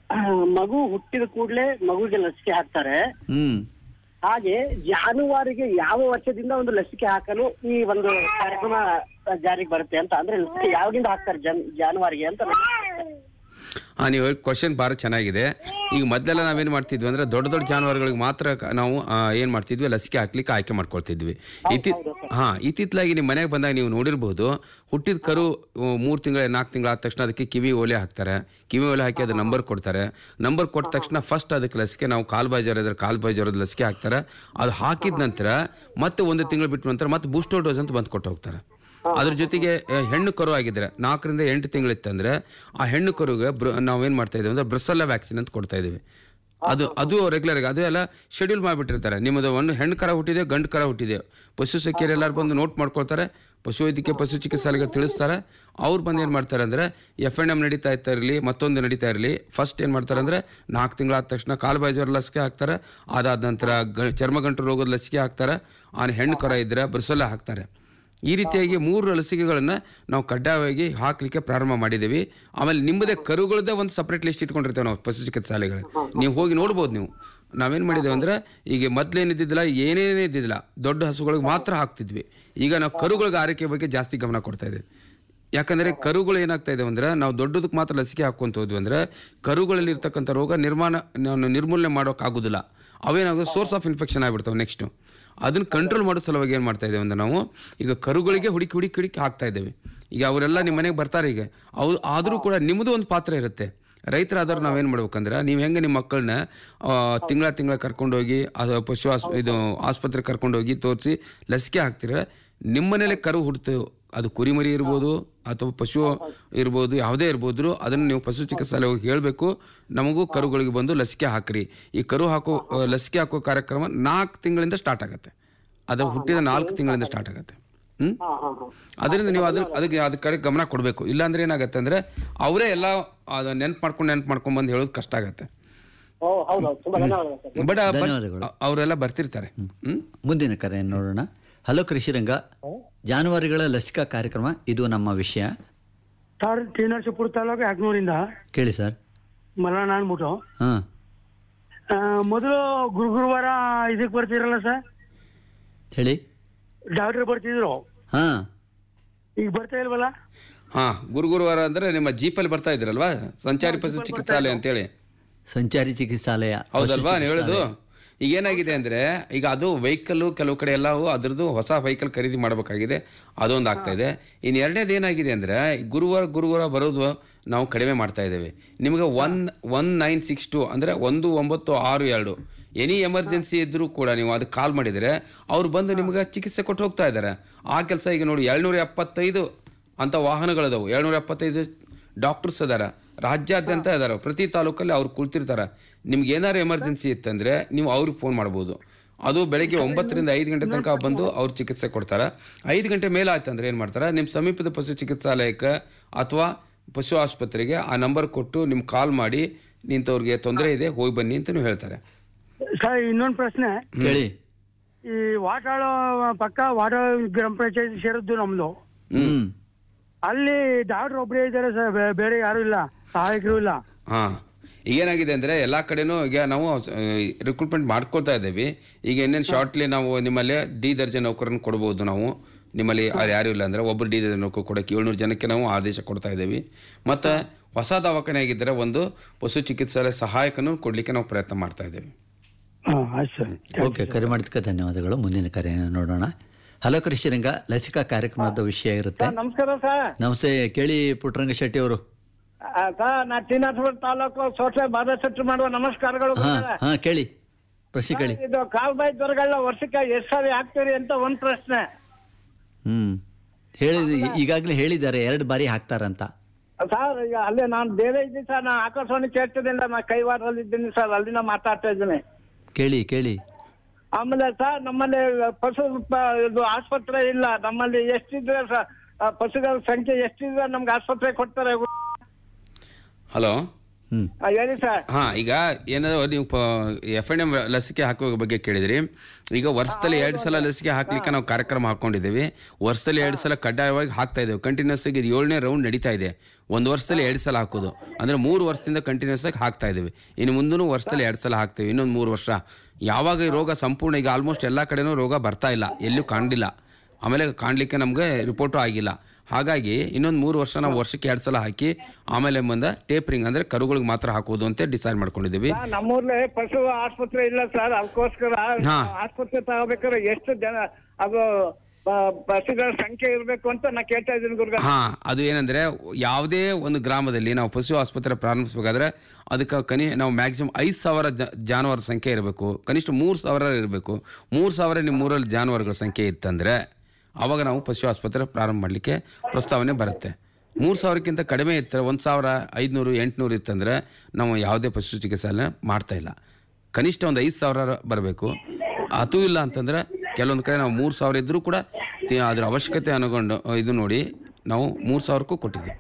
ಮಗು ಹುಟ್ಟಿದ ಕೂಡಲೇ ಮಗುವಿಗೆ ಲಸಿಕೆ ಹಾಕ್ತಾರೆ ಹ್ಮ್ ಹಾಗೆ ಜಾನುವಾರಿಗೆ ಯಾವ ವರ್ಷದಿಂದ ಒಂದು ಲಸಿಕೆ ಹಾಕಲು ಈ ಒಂದು ಕಾರ್ಯಕ್ರಮ ಜಾರಿಗೆ ಬರುತ್ತೆ ಅಂತ ಅಂದ್ರೆ ಲಸಿಕೆ ಯಾವಾಗಿಂದ ಹಾಕ್ತಾರೆ ಜನ್ ಜಾನುವಾರಿಗೆ ಅಂತ ನನ್ನ ಪ್ರಶ್ನೆ. ಹಾಂ ನೀವು ಕ್ವಶನ್ ಭಾಳ ಚೆನ್ನಾಗಿದೆ ಈಗ ಮೊದಲೆಲ್ಲ ನಾವೇನು ಮಾಡ್ತಿದ್ವಿ ಅಂದ್ರೆ ದೊಡ್ಡ ದೊಡ್ಡ ಜಾನುವಾರುಗಳಿಗೆ ಮಾತ್ರ ಕ- ನಾವು ಏನು ಮಾಡ್ತಿದ್ವಿ ಲಸಿಕೆ ಹಾಕ್ಲಿಕ್ಕೆ ಆಯ್ಕೆ ಮಾಡ್ಕೊಳ್ತಿದ್ವಿ ಇತ್ತಿ ಹಾಂ ಇತ್ತಿತ್ತಲಾಗಿ ನಿಮ್ಮ ಮನೆಗೆ ಬಂದಾಗ ನೀವು ನೋಡಿರ್ಬೋದು ಹುಟ್ಟಿದ ಕರು ಮೂರು ತಿಂಗಳ ನಾಲ್ಕು ತಿಂಗಳ ಆದ ತಕ್ಷಣ ಅದಕ್ಕೆ ಕಿವಿ ಓಲೆ ಹಾಕ್ತಾರೆ ಕಿವಿ ಓಲೆ ಹಾಕಿ ಅದು ನಂಬರ್ ಕೊಡ್ತಾರೆ ನಂಬರ್ ಕೊಟ್ಟ ತಕ್ಷಣ ಫಸ್ಟ್ ಅದಕ್ಕೆ ಲಸಿಕೆ ನಾವು ಕಾಲು ಬಾಯಿ ಜ್ವರ ಇದ್ರೆ ಕಾಲು ಬಾಯಿ ಜ್ವರದ ಲಸಿಕೆ ಹಾಕ್ತಾರೆ ಅದು ಹಾಕಿದ ನಂತರ ಮತ್ತೆ ಒಂದು ತಿಂಗಳು ಬಿಟ್ಟ ನಂತರ ಮತ್ತೆ ಬೂಸ್ಟರ್ ಡೋಸ್ ಅಂತ ಬಂದು ಕೊಟ್ಟು ಹೋಗ್ತಾರೆ ಅದ್ರ ಜೊತೆಗೆ ಆ, ಹೆಣ್ಣು ಕರು ಆಗಿದ್ರೆ ನಾಲ್ಕರಿಂದ ಎಂಟು ತಿಂಗಳಿತ್ತಂದ್ರೆ ಆ ಹೆಣ್ಣು ಕರುಗೆ ಬ್ರ ನಾವೇನ್ ಮಾಡ್ತಾ ಇದೀವಿ ಅಂದ್ರೆ ಬ್ರಸಲ್ಲ ವ್ಯಾಕ್ಸಿನ್ ಅಂತ ಕೊಡ್ತಾ ಇದೀವಿ ಅದು ಅದು ರೆಗ್ಯುಲರ್ ಅದು ಎಲ್ಲ ಶೆಡ್ಯೂಲ್ ಮಾಡಿಬಿಟ್ಟಿರ್ತಾರೆ ನಿಮ್ಮದು ಒಂದು ಹೆಣ್ಣು ಕರ ಹುಟ್ಟಿದೆ ಗಂಡು ಕರ ಹುಟ್ಟಿದೆ ಪಶು ಸಖಿಯರು ಎಲ್ಲರೂ ಬಂದು ನೋಟ್ ಮಾಡ್ಕೊಳ್ತಾರೆ ಪಶು ವೈದ್ಯಕೀಯ ಪಶು ಚಿಕಿತ್ಸಾಲಯ ತಿಳಿಸ್ತಾರೆ ಅವ್ರು ಬಂದು ಏನು ಮಾಡ್ತಾರೆ ಅಂದ್ರೆ ಎಫ್ ಎನ್ ಎಮ್ ನಡೀತಾ ಇರ್ತಾ ಇರಲಿ ಮತ್ತೊಂದು ನಡೀತಾ ಇರಲಿ ಫಸ್ಟ್ ಏನು ಮಾಡ್ತಾರೆ ಅಂದ್ರೆ ನಾಲ್ಕು ತಿಂಗಳಾದ ತಕ್ಷಣ ಕಾಲು ಬಾಯಿ ಜ್ವರ ಲಸಿಕೆ ಹಾಕ್ತಾರೆ ಅದಾದ ನಂತರ ಗ ಚರ್ಮಗಂಟು ರೋಗದ ಲಸಿಕೆ ಹಾಕ್ತಾರೆ ಆ ಹೆಣ್ಣು ಕರ ಇದ್ರೆ ಬ್ರಸಲ್ಲ ಹಾಕ್ತಾರೆ ಈ ರೀತಿಯಾಗಿ ಮೂರು ಲಸಿಕೆಗಳನ್ನು ನಾವು ಕಡ್ಡಾಯವಾಗಿ ಹಾಕ್ಲಿಕ್ಕೆ ಪ್ರಾರಂಭ ಮಾಡಿದ್ದೀವಿ ಆಮೇಲೆ ನಿಮ್ಮದೇ ಕರುಗಳದ್ದೇ ಒಂದು ಸಪ್ರೇಟ್ ಲಿಸ್ಟ್ ಇಟ್ಕೊಂಡಿರ್ತೇವೆ ನಾವು ಪಶು ಚಿಕಿತ್ಸಾಲಯಗಳು ನೀವು ಹೋಗಿ ನೋಡ್ಬೋದು ನೀವು ನಾವೇನು ಮಾಡಿದ್ದೇವೆ ಅಂದ್ರೆ ಈಗ ಮೊದ್ಲೇನಿದ್ದಿದ್ದಿಲ್ಲ ಏನೇನೇ ಇದ್ದಿದ್ದಿಲ್ಲ ದೊಡ್ಡ ಹಸುಗಳಿಗೆ ಮಾತ್ರ ಹಾಕ್ತಿದ್ವಿ ಈಗ ನಾವು ಕರುಗಳಿಗೆ ಆರೈಕೆ ಬಗ್ಗೆ ಜಾಸ್ತಿ ಗಮನ ಕೊಡ್ತಾ ಇದ್ದೀವಿ ಯಾಕಂದ್ರೆ ಕರುಗಳು ಏನಾಗ್ತಾ ಇದೆ ಅಂದ್ರೆ ನಾವು ದೊಡ್ಡದಕ್ಕೆ ಮಾತ್ರ ಲಸಿಕೆ ಹಾಕೊಂತ ಹೋದ್ವಿ ಅಂದ್ರೆ ಕರುಗಳಲ್ಲಿ ಇರ್ತಕ್ಕಂಥ ರೋಗ ನಿರ್ಮಾಣ ನಾವು ನಿರ್ಮೂಲನೆ ಮಾಡೋಕ್ಕಾಗೋದಿಲ್ಲ ಅವೇನಾಗೋದು ಸೋರ್ಸ್ ಆಫ್ ಇನ್ಫೆಕ್ಷನ್ ಆಗ್ಬಿಡ್ತಾವೆ ನೆಕ್ಸ್ಟು ಅದನ್ನ ಕಂಟ್ರೋಲ್ ಮಾಡೋ ಸಲುವಾಗಿ ಏನು ಮಾಡ್ತಾ ಇದ್ದೇವೆ ಅಂದ್ರೆ ನಾವು ಈಗ ಕರುಗಳಿಗೆ ಹುಡುಕಿ ಹುಡುಕಿ ಹುಡುಕಿ ಹಾಕ್ತಾ ಇದ್ದೇವೆ ಈಗ ಅವರೆಲ್ಲ ನಿಮ್ಮ ಮನೆಗೆ ಬರ್ತಾರೆ ಈಗ ಅವ್ರು ಆದರೂ ಕೂಡ ನಿಮ್ಮದು ಒಂದು ಪಾತ್ರ ಇರುತ್ತೆ ರೈತರಾದವ್ರು ನಾವೇನು ಮಾಡ್ಬೇಕಂದ್ರೆ ನೀವು ಹೆಂಗೆ ನಿಮ್ಮ ಮಕ್ಕಳನ್ನ ತಿಂಗಳ ತಿಂಗಳ ಕರ್ಕೊಂಡೋಗಿ ಅದು ಪಶು ಆಸ್ ಇದು ಆಸ್ಪತ್ರೆ ಕರ್ಕೊಂಡೋಗಿ ತೋರಿಸಿ ಲಸಿಕೆ ಹಾಕ್ತೀರ ನಿಮ್ಮನೇಲೆ ಕರು ಹುಡ್ತು ಅದು ಕುರಿಮರಿ ಇರ್ಬೋದು ಅಥವಾ ಪಶು ಇರ್ಬೋದು ಯಾವುದೇ ಇರ್ಬೋದು ಅದನ್ನು ನೀವು ಪಶು ಚಿಕಿತ್ಸಾಲಯ ಹೋಗಿ ಹೇಳಬೇಕು ನಮಗೂ ಕರುಗಳಿಗೆ ಬಂದು ಲಸಿಕೆ ಹಾಕ್ರಿ ಈ ಕರು ಹಾಕೋ ಆ, ಲಸಿಕೆ ಹಾಕೋ ಕಾರ್ಯಕ್ರಮ ನಾಲ್ಕು ತಿಂಗಳಿಂದ ಸ್ಟಾರ್ಟ್ ಆಗುತ್ತೆ ಅದು ಹುಟ್ಟಿದ ನಾಲ್ಕು ತಿಂಗಳಿಂದ ಸ್ಟಾರ್ಟ್ ಆಗುತ್ತೆ ಹ್ಮ್ ಅದರಿಂದ ನೀವು ಅದ್ರ ಅದಕ್ಕೆ ಅದ್ರ ಕಡೆ ಗಮನ ಕೊಡಬೇಕು ಇಲ್ಲಾಂದ್ರೆ ಏನಾಗುತ್ತೆ ಅಂದ್ರೆ ಅವರೇ ಎಲ್ಲ ಅದು ನೆನ್ಪು ಮಾಡ್ಕೊಂಡು ನೆನ್ಪು ಮಾಡ್ಕೊಂಡು ಬಂದು ಹೇಳೋದು ಕಷ್ಟ ಆಗುತ್ತೆ ಓ ಹೌದೌದು ತುಂಬಾ ಧನ್ಯವಾದಗಳು ಸರ್ ಬಟ್ ಧನ್ಯವಾದಗಳು. ಅವರೆಲ್ಲ ಬರ್ತಿರ್ತಾರೆ ಹ್ಮ್ ಮುಂದಿನ ಕರೆ ನೋಡೋಣ ಹಲೋ ಕೃಷಿರಂಗ ಜಾನುವಾರುಗಳ ಲಸಿಕಾ ಕಾರ್ಯಕ್ರಮ ಇದು ನಮ್ಮ ವಿಷಯ ಸರ್ ಟಿ ನರಸೀಪುರ ತಾಲೂಕು ಯಾಕನೂರಿಂದ ಕೇಳಿ ಸರ್ ಮಲನ ಅನ್ಬಿಟ್ಟು ಹಾ ಆ, ಮೊದಲು ಗುರು ಗುರುವಾರ ಇದಕ್ಕೆ ಬರ್ತಿರಲ್ಲ ಸರ್ ಹೇಳಿ ಡಾಕ್ಟರ್ ಬರ್ತಿದ್ರು ಹಾ ಈಗ ಬರ್ತಾ ಇಲ್ವಲ್ಲ ಹಾ ಗುರು ಗುರುವಾರ ಅಂದ್ರೆ ನಿಮ್ಮ ಜೀಪಲ್ಲಿ ಬರ್ತಾ ಇದ್ರಲ್ವಾ ಸಂಚಾರಿ ಪಶು ಚಿಕಿತ್ಸಾಲಯ ಅಂತೇಳಿ ಸಂಚಾರಿ ಚಿಕಿತ್ಸಾಲಯ ಹೌದಲ್ವಾ ಪಶು ನೀವು ಹೇಳುದು ಚಿಕಿತ್ಸಾಲಯ. ಈಗ ಏನಾಗಿದೆ ಅಂದ್ರೆ ಈಗ ಅದು ವೆಹಿಕಲ್ ಕೆಲವು ಕಡೆ ಎಲ್ಲ ಅದ್ರದ್ದು ಹೊಸ ವೆಹಿಕಲ್ ಖರೀದಿ ಮಾಡಬೇಕಾಗಿದೆ ಅದೊಂದು ಆಗ್ತಾ ಇದೆ ಇನ್ನು ಎರಡನೇದು ಏನಾಗಿದೆ ಅಂದ್ರೆ ಗುರುವಾರ ಗುರುವಾರ ಬರೋದು ನಾವು ಕಡಿಮೆ ಮಾಡ್ತಾ ಇದ್ದೇವೆ ನಿಮಗೆ one one nine six two ಅಂದ್ರೆ ಒಂದು ಒಂಬತ್ತು ಆರು ಎರಡು ಎನಿ ಎಮರ್ಜೆನ್ಸಿ ಇದ್ರೂ ಕೂಡ ನೀವು ಅದಕ್ಕೆ ಕಾಲ್ ಮಾಡಿದರೆ ಅವ್ರು ಬಂದು ನಿಮಗೆ ಚಿಕಿತ್ಸೆ ಕೊಟ್ಟು ಹೋಗ್ತಾ ಇದ್ದಾರೆ ಆ ಕೆಲಸ ಈಗ ನೋಡಿ ಏಳ್ನೂರ ಎಪ್ಪತ್ತೈದು ಅಂತ ವಾಹನಗಳದಾವು ಏಳ್ನೂರ ಎಪ್ಪತ್ತೈದು ಡಾಕ್ಟರ್ಸ್ ಅದಾರ ರಾಜ್ಯಾದ್ಯಂತ ಇದಾರೆ ಪ್ರತಿ ತಾಲೂಕಲ್ಲಿ ಅವ್ರು ಕುಳ್ತಿರ್ತಾರೆ ನಿಮ್ಗೆ ಏನಾದ್ರು ಎಮರ್ಜೆನ್ಸಿ ಇತ್ತಂದ್ರೆ ನೀವು ಅವ್ರಿಗೆ ಫೋನ್ ಮಾಡ್ಬೋದು ಅದು ಬೆಳಗ್ಗೆ ಒಂಬತ್ತರಿಂದ ಐದು ಗಂಟೆ ತನಕ ಬಂದು ಅವ್ರು ಚಿಕಿತ್ಸೆ ಕೊಡ್ತಾರೆ ಐದು ಗಂಟೆ ಮೇಲೆ ಆಯ್ತಂದ್ರೆ ಏನು ಮಾಡ್ತಾರೆ ನಿಮ್ಮ ಸಮೀಪದ ಪಶು ಚಿಕಿತ್ಸಾಲಯಕ್ಕೆ ಅಥವಾ ಪಶು ಆಸ್ಪತ್ರೆಗೆ ಆ ನಂಬರ್ ಕೊಟ್ಟು ನಿಮ್ಗೆ ಕಾಲ್ ಮಾಡಿ ನಿಂತವ್ರಿಗೆ ತೊಂದರೆ ಇದೆ ಹೋಗಿ ಬನ್ನಿ ಅಂತ ನೀವು ಹೇಳ್ತಾರೆ ಸರ್ ಇನ್ನೊಂದು ಪ್ರಶ್ನೆ ಕೇಳಿ ಈ ವಾಟಾಳ ಪಕ್ಕ ವಾಟಾಳ ಗ್ರಾಮ ಪಂಚಾಯತ್ ಸೇರಿದ್ದು ನಮ್ದು ಹ್ಮ್ ಅಲ್ಲಿ ಡಾಕ್ಟರ್ ಒಬ್ಬರೇ ಇದ್ದಾರೆ ಸರ್ ಬೇ- ಬೇರೆ ಯಾರು ಇಲ್ಲ ಸಹಾಯಕರು ಇಲ್ಲ ಹಾ ಈಗೇನಾಗಿದೆ ಅಂದ್ರೆ ಎಲ್ಲಾ ಕಡೆನೂ ಈಗ ನಾವು ರಿಕ್ರೂಟ್ಮೆಂಟ್ ಮಾಡ್ಕೊಳ್ತಾ ಇದ್ದೀವಿ ಈಗ ಇನ್ನೇನು ಶಾರ್ಟ್ಲಿ ನಾವು ನಿಮ್ಮಲ್ಲಿ ಡಿ ದರ್ಜೆ ನೌಕರನ್ನು ಕೊಡ್ಬೋದು ನಾವು ನಿಮ್ಮಲ್ಲಿ ಯಾರು ಯಾರು ಇಲ್ಲ ಅಂದ್ರೆ ಒಬ್ಬರು ಡಿ ದರ್ಜೆ ನೌಕರು ಕೊಡಕ್ಕೆ ಏಳ್ನೂರು ಜನಕ್ಕೆ ನಾವು ಆದೇಶ ಕೊಡ್ತಾ ಇದ್ದೀವಿ ಮತ್ತೆ ಹೊಸ ದವಾಖಾನೆ ಆಗಿದ್ದರೆ ಒಂದು ಪಶು ಚಿಕಿತ್ಸಾಲಯ ಸಹಾಯಕನೂ ಕೊಡ್ಲಿಕ್ಕೆ ನಾವು ಪ್ರಯತ್ನ ಮಾಡ್ತಾ ಇದ್ದೀವಿ ಹಾಂ ಆಯ್ತು ಸರ್ ಓಕೆ ಕರೆ ಮಾಡಿದ್ದಕ್ಕೆ ಧನ್ಯವಾದಗಳು ಮುಂದಿನ ಕರೆಯನ್ನು ನೋಡೋಣ ಹಲೋ ಕೃಷಿರಂಗ ಲಸಿಕಾ ಕಾರ್ಯಕ್ರಮದ ವಿಷಯ ಇರುತ್ತೆ ನಮಸ್ಕಾರ ಸರ್ ನಮಸ್ತೆ ಕೇಳಿ ಪುಟ್ಟರಂಗ ಶೆಟ್ಟಿ ಅವರು ಆ, ಸರ್ ನಾ ಟಿ ನರಸೀಪುರ ತಾಲೂಕು ಸೋಸೆ ಬಾಧಶೆಟ್ಟಿ ಮಾಡುವ ನಮಸ್ಕಾರಗಳು ಹಾ ಗುರುಗಳೇ. ಹಾ ಕೇಳಿ ಪ್ರಶ್ನೆ ಕೇಳಿ ಇದು ಕಾಲ್ಬಾಯಿ ಜ್ವರಗಳನ್ನ ವರ್ಷಕ್ಕೆ ಎಷ್ಟು ಸಾರಿ ಹಾಕ್ತೀರಿ ಅಂತ ಒಂದ್ ಪ್ರಶ್ನೆ ಹ್ಮ್ ಹೇಳಿದ ಈಗಾಗಲೇ ಹೇಳಿದ್ದಾರೆ ಎರಡು ಬಾರಿ ಹಾಕ್ತಾರಂತ ಸರ್ ಈಗ ಅಲ್ಲೇ ನಾನು ಬೇರೆ ಇದ್ದೀನಿ ಸರ್ ನಾನು ಆಕಾಶವಾಣಿ ಕೇಳ್ತಿದ್ದಿಲ್ಲ ನಾ ಕೈವಾರದಲ್ಲಿ ಇದ್ದೀನಿ ಸರ್ ಅಲ್ಲಿಂದ ಮಾತಾಡ್ತಾ ಇದ್ದೀನಿ ಕೇಳಿ ಕೇಳಿ ಆಮೇಲೆ ಸರ್ ನಮ್ಮಲ್ಲಿ ಪಶು ಪ- ಇದು ಆಸ್ಪತ್ರೆ ಇಲ್ಲ ನಮ್ಮಲ್ಲಿ ಎಷ್ಟಿದ್ರೆ ಸರ್ ಆ, ಪಶುಗಳ ಸಂಖ್ಯೆ ಎಷ್ಟಿದ್ರೆ ನಮ್ಗೆ ಆಸ್ಪತ್ರೆ ಕೊಡ್ತಾರೆ ಹಲೋ ಹೇಳಿ ಸರ್ ಹಾ ಈಗ ಏನಾದ್ರು ನೀವು ಎಫ್ ಎನ್ ಎಂ ಲಸಿಕೆ ಹಾಕುವ ಬಗ್ಗೆ ಕೇಳಿದ್ರಿ ಈಗ ವರ್ಷದಲ್ಲಿ ಎರಡು ಸಲ ಲಸಿಕೆ ಹಾಕ್ಲಿಕ್ಕೆ ನಾವು ಕಾರ್ಯಕ್ರಮ ಹಾಕೊಂಡಿದ್ದೀವಿ ವರ್ಷದಲ್ಲಿ ಎರಡು ಸಲ ಕಡ್ಡಾಯವಾಗಿ ಹಾಕ್ತಾ ಇದ್ದೇವೆ ಕಂಟಿನ್ಯೂಸ್ ಆಗಿ ಇದು ಏಳನೇ ರೌಂಡ್ ನಡೀತಾ ಇದೆ ಒಂದು ವರ್ಷದಲ್ಲಿ ಎರಡು ಸಲ ಹಾಕೋದು ಅಂದ್ರೆ ಮೂರು ವರ್ಷದಿಂದ ಕಂಟಿನ್ಯೂಸ್ ಆಗಿ ಹಾಕ್ತಾ ಇದ್ದೀವಿ ಇನ್ನು ಮುಂದೂ ವರ್ಷದಲ್ಲಿ ಎರಡು ಸಲ ಹಾಕ್ತೇವೆ ಇನ್ನೊಂದು ಮೂರು ವರ್ಷ ಯಾವಾಗ ಈ ರೋಗ ಸಂಪೂರ್ಣ ಈಗ ಆಲ್ಮೋಸ್ಟ್ ಎಲ್ಲ ಕಡೆನೂ ರೋಗ ಬರ್ತಾ ಇಲ್ಲ ಎಲ್ಲೂ ಕಾಣಲಿಲ್ಲ ಆಮೇಲೆ ಕಾಣಲಿಕ್ಕೆ ನಮಗೆ ರಿಪೋರ್ಟು ಆಗಿಲ್ಲ ಹಾಗಾಗಿ ಇನ್ನೊಂದು ಮೂರು ವರ್ಷ ನಾವು ವರ್ಷಕ್ಕೆ ಎರಡು ಸಲ ಹಾಕಿ ಆಮೇಲೆ ಮುಂದೆ ಟೇಪರಿಂಗ್ ಅಂದ್ರೆ ಕರುಗಳಿಗೆ ಮಾತ್ರ ಹಾಕೋದು ಅಂತ ಡಿಸೈಡ್ ಮಾಡ್ಕೊಂಡಿದ್ದೀವಿ ಸರ್, ನಮ್ಮೂರ್ಲಿ ಪಶು ಆಸ್ಪತ್ರೆ ಇಲ್ಲ ಸರ್ ಅದಕ್ಕೋಸ್ಕರ ಹಾ. ಆಸ್ಪತ್ರೆ ತಗೋಬೇಕಾದ್ರೆ ಎಷ್ಟು ಜನ ಅದು ಬ- ಬಸ್ಸುಗಳ ಸಂಖ್ಯೆ ಇರ್ಬೇಕು ಅಂತ ನಾ ಕೇಳ್ತಾ ಇದ್ದೀನಿ ಗುರುಗ ಹಾ ಅದು ಏನಂದ್ರೆ ಯಾವುದೇ ಒಂದು ಗ್ರಾಮದಲ್ಲಿ ನಾವು ಪಶು ಆಸ್ಪತ್ರೆ ಪ್ರಾರಂಭಿಸಬೇಕಾದ್ರೆ ಅದಕ್ಕೆ ಕನಿ ನಾವು ಮ್ಯಾಕ್ಸಿಮಮ್ ಐದು ಸಾವಿರ ಜ- ಜಾನುವಾರು ಸಂಖ್ಯೆ ಇರಬೇಕು ಕನಿಷ್ಠ ಮೂರು ಸಾವಿರ ಇರಬೇಕು ಮೂರು ಸಾವಿರ ನಿಮ್ಮ ಮೂರಲ್ಲಿ ಜಾನುವಾರುಗಳ ಸಂಖ್ಯೆ ಇತ್ತಂದ್ರೆ ಅವಾಗ ನಾವು ಪಶು ಆಸ್ಪತ್ರೆ ಪ್ರಾರಂಭ ಮಾಡಲಿಕ್ಕೆ ಪ್ರಸ್ತಾವನೆ ಬರುತ್ತೆ ಮೂರು ಸಾವಿರಕ್ಕಿಂತ ಕಡಿಮೆ ಇತ್ತು ಒಂದು ಸಾವಿರ ಐದುನೂರು ಎಂಟುನೂರು ಇತ್ತಂದ್ರೆ ನಾವು ಯಾವುದೇ ಪಶು ಚಿಕಿತ್ಸೆನ ಮಾಡ್ತಾ ಇಲ್ಲ ಕನಿಷ್ಠ ಒಂದು ಐದು ಸಾವಿರ ಬರಬೇಕು ಅದು ಇಲ್ಲ ಅಂತಂದ್ರೆ ಕೆಲವೊಂದು ಕಡೆ ನಾವು ಮೂರು ಸಾವಿರ ಇದ್ರೂ ಕೂಡ ತಿ- ಅದ್ರ ಅವಶ್ಯಕತೆ ಅನುಗೊಂಡು ಇದು ನೋಡಿ ನಾವು ಮೂರು ಸಾವಿರಕ್ಕೂ ಕೊಟ್ಟಿದ್ದೀವಿ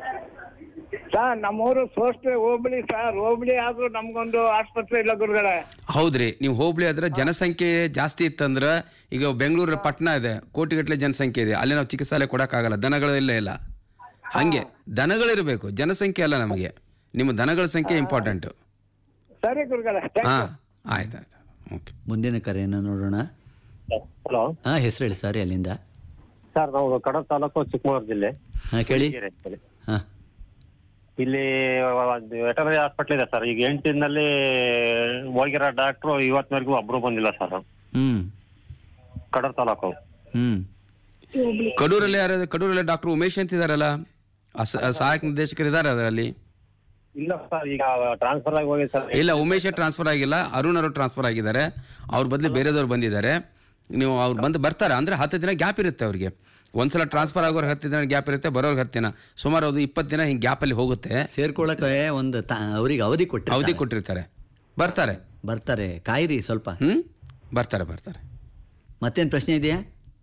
ಸರ್ ನಮ್ಮೂರು ಸೋಸ್ಟೆ ಹೋಬಳಿ ಸರ್ ಹೋಬಳಿ ಆದ್ರೂ ನಮ್ಗೊಂದು ಆಸ್ಪತ್ರೆ ಇಲ್ಲ ಗುರುಗಳೇ ಹೌದ್ರಿ ನೀವು ಹೋಬಳಿ ಆದ್ರೆ ಜನಸಂಖ್ಯೆ ಜಾಸ್ತಿ ಇತ್ತಂದ್ರೆ ಈಗ ಬೆಂಗಳೂರು ಪಟ್ಟಣ ಇದೆ ಕೋಟಿಗಟ್ಟಲೆ ಜನಸಂಖ್ಯೆ ಇದೆ ಅಲ್ಲಿ ನಾವು ಚಿಕಿತ್ಸಾಲಯ ಕೊಡಕ್ಕಾಗಲ್ಲ ದನಗಳು ಇಲ್ಲ ಇಲ್ಲ ಹಂಗೆ ದನಗಳಿರಬೇಕು ಜನಸಂಖ್ಯೆ ಅಲ್ಲ ನಮಗೆ ನಿಮ್ಮ ದನಗಳ ಸಂಖ್ಯೆ ಇಂಪಾರ್ಟೆಂಟ್ ಸರಿ ಗುರುಗಳೇ ಹಾ ಆಯ್ತು ಆಯ್ತು ಓಕೆ ಮುಂದಿನ ಕರೆಯನ್ನು ನೋಡೋಣ ಹಲೋ ಹಾ ಹೆಸರು ಹೇಳಿ ಸರ್ ಅಲ್ಲಿಂದ ಸರ್ ನಾವು ಕಡಬ ತಾಲೂಕು ಚಿಕ್ಕಮಗಳೂರು ಜಿಲ್ಲೆ ಹಾ ಕೇಳಿ ಕೆರೆ ಅಂತೇಳಿ. ಹಾ ಇಲ್ಲಿ ವೆಟನರಿ ಹಾಸ್ಪಿಟ್ಲ್ ಇದೆ ಸರ್ ಈಗ ಎಂಟು ದಿನದಲ್ಲಿ ಹೋಗಿರೋ ಡಾಕ್ಟ್ರು ಇವತ್ತಿನವರೆಗೂ ಒಬ್ರು ಬಂದಿಲ್ಲ ಸರ್ ಹ್ಮ್ ಕಡಬ ತಾಲೂಕು ಹ್ಮ್ ಕಡೂರಲ್ಲಿ ಯಾರು ಕಡೂರಲ್ಲಿ ಡಾಕ್ಟರ್ ಉಮೇಶ್ ಅಂತ ಇದಾರಲ್ಲ ಅಸ- ಸಹಾಯಕ ನಿರ್ದೇಶಕರು ಇದಾರೆ ಅದರಲ್ಲಿ ಇಲ್ಲ ಸರ್ ಈಗ ಟ್ರಾನ್ಸ್ಫರ್ ಆಗಿ ಹೋಗಿ ಸರ್ ಇಲ್ಲ ಉಮೇಶ್ ಟ್ರಾನ್ಸ್ಫರ್ ಆಗಿಲ್ಲ ಅರುಣ್ ಅವರು ಟ್ರಾನ್ಸ್ಫರ್ ಆಗಿದ್ದಾರೆ ಅವ್ರ ಬದಲು ಬೇರೆದವ್ರು ಬಂದಿದ್ದಾರೆ ನೀವು ಅವ್ರು ಬಂದು ಬರ್ತಾರೆ ಅಂದ್ರೆ ಹತ್ತು ದಿನ ಗ್ಯಾಪ್ ಇರುತ್ತೆ ಅವ್ರಿಗೆ ಒಂದ್ಸಲ ಟ್ರಾನ್ಸ್ಫರ್ ಆಗೋರ್ಗೆ ಹತ್ತು ದಿನ ಗ್ಯಾಪ್ ಇರುತ್ತೆ ಬರೋರ್ಗೆ ಹತ್ತು ದಿನ ಸುಮಾರು ಅದು ಇಪ್ಪತ್ತು ದಿನ ಹಿಂಗೆ ಗ್ಯಾಪಲ್ಲಿ ಹೋಗುತ್ತೆ ಸೇರ್ಕೊಳ್ಳಕ್ಕೆ ಒಂದು ತ- ಅವ್ರಿಗೆ ಅವಧಿ ಕೊಟ್ಟು ಅವಧಿ ಕೊಟ್ಟಿರ್ತಾರೆ ಬರ್ತಾರೆ ಬರ್ತಾರೆ ಕಾಯಿರಿ ಸ್ವಲ್ಪ ಹ್ಮ್ ಬರ್ತಾರೆ ಬರ್ತಾರೆ ಮತ್ತೇನು ಪ್ರಶ್ನೆ ಇದೆಯಾ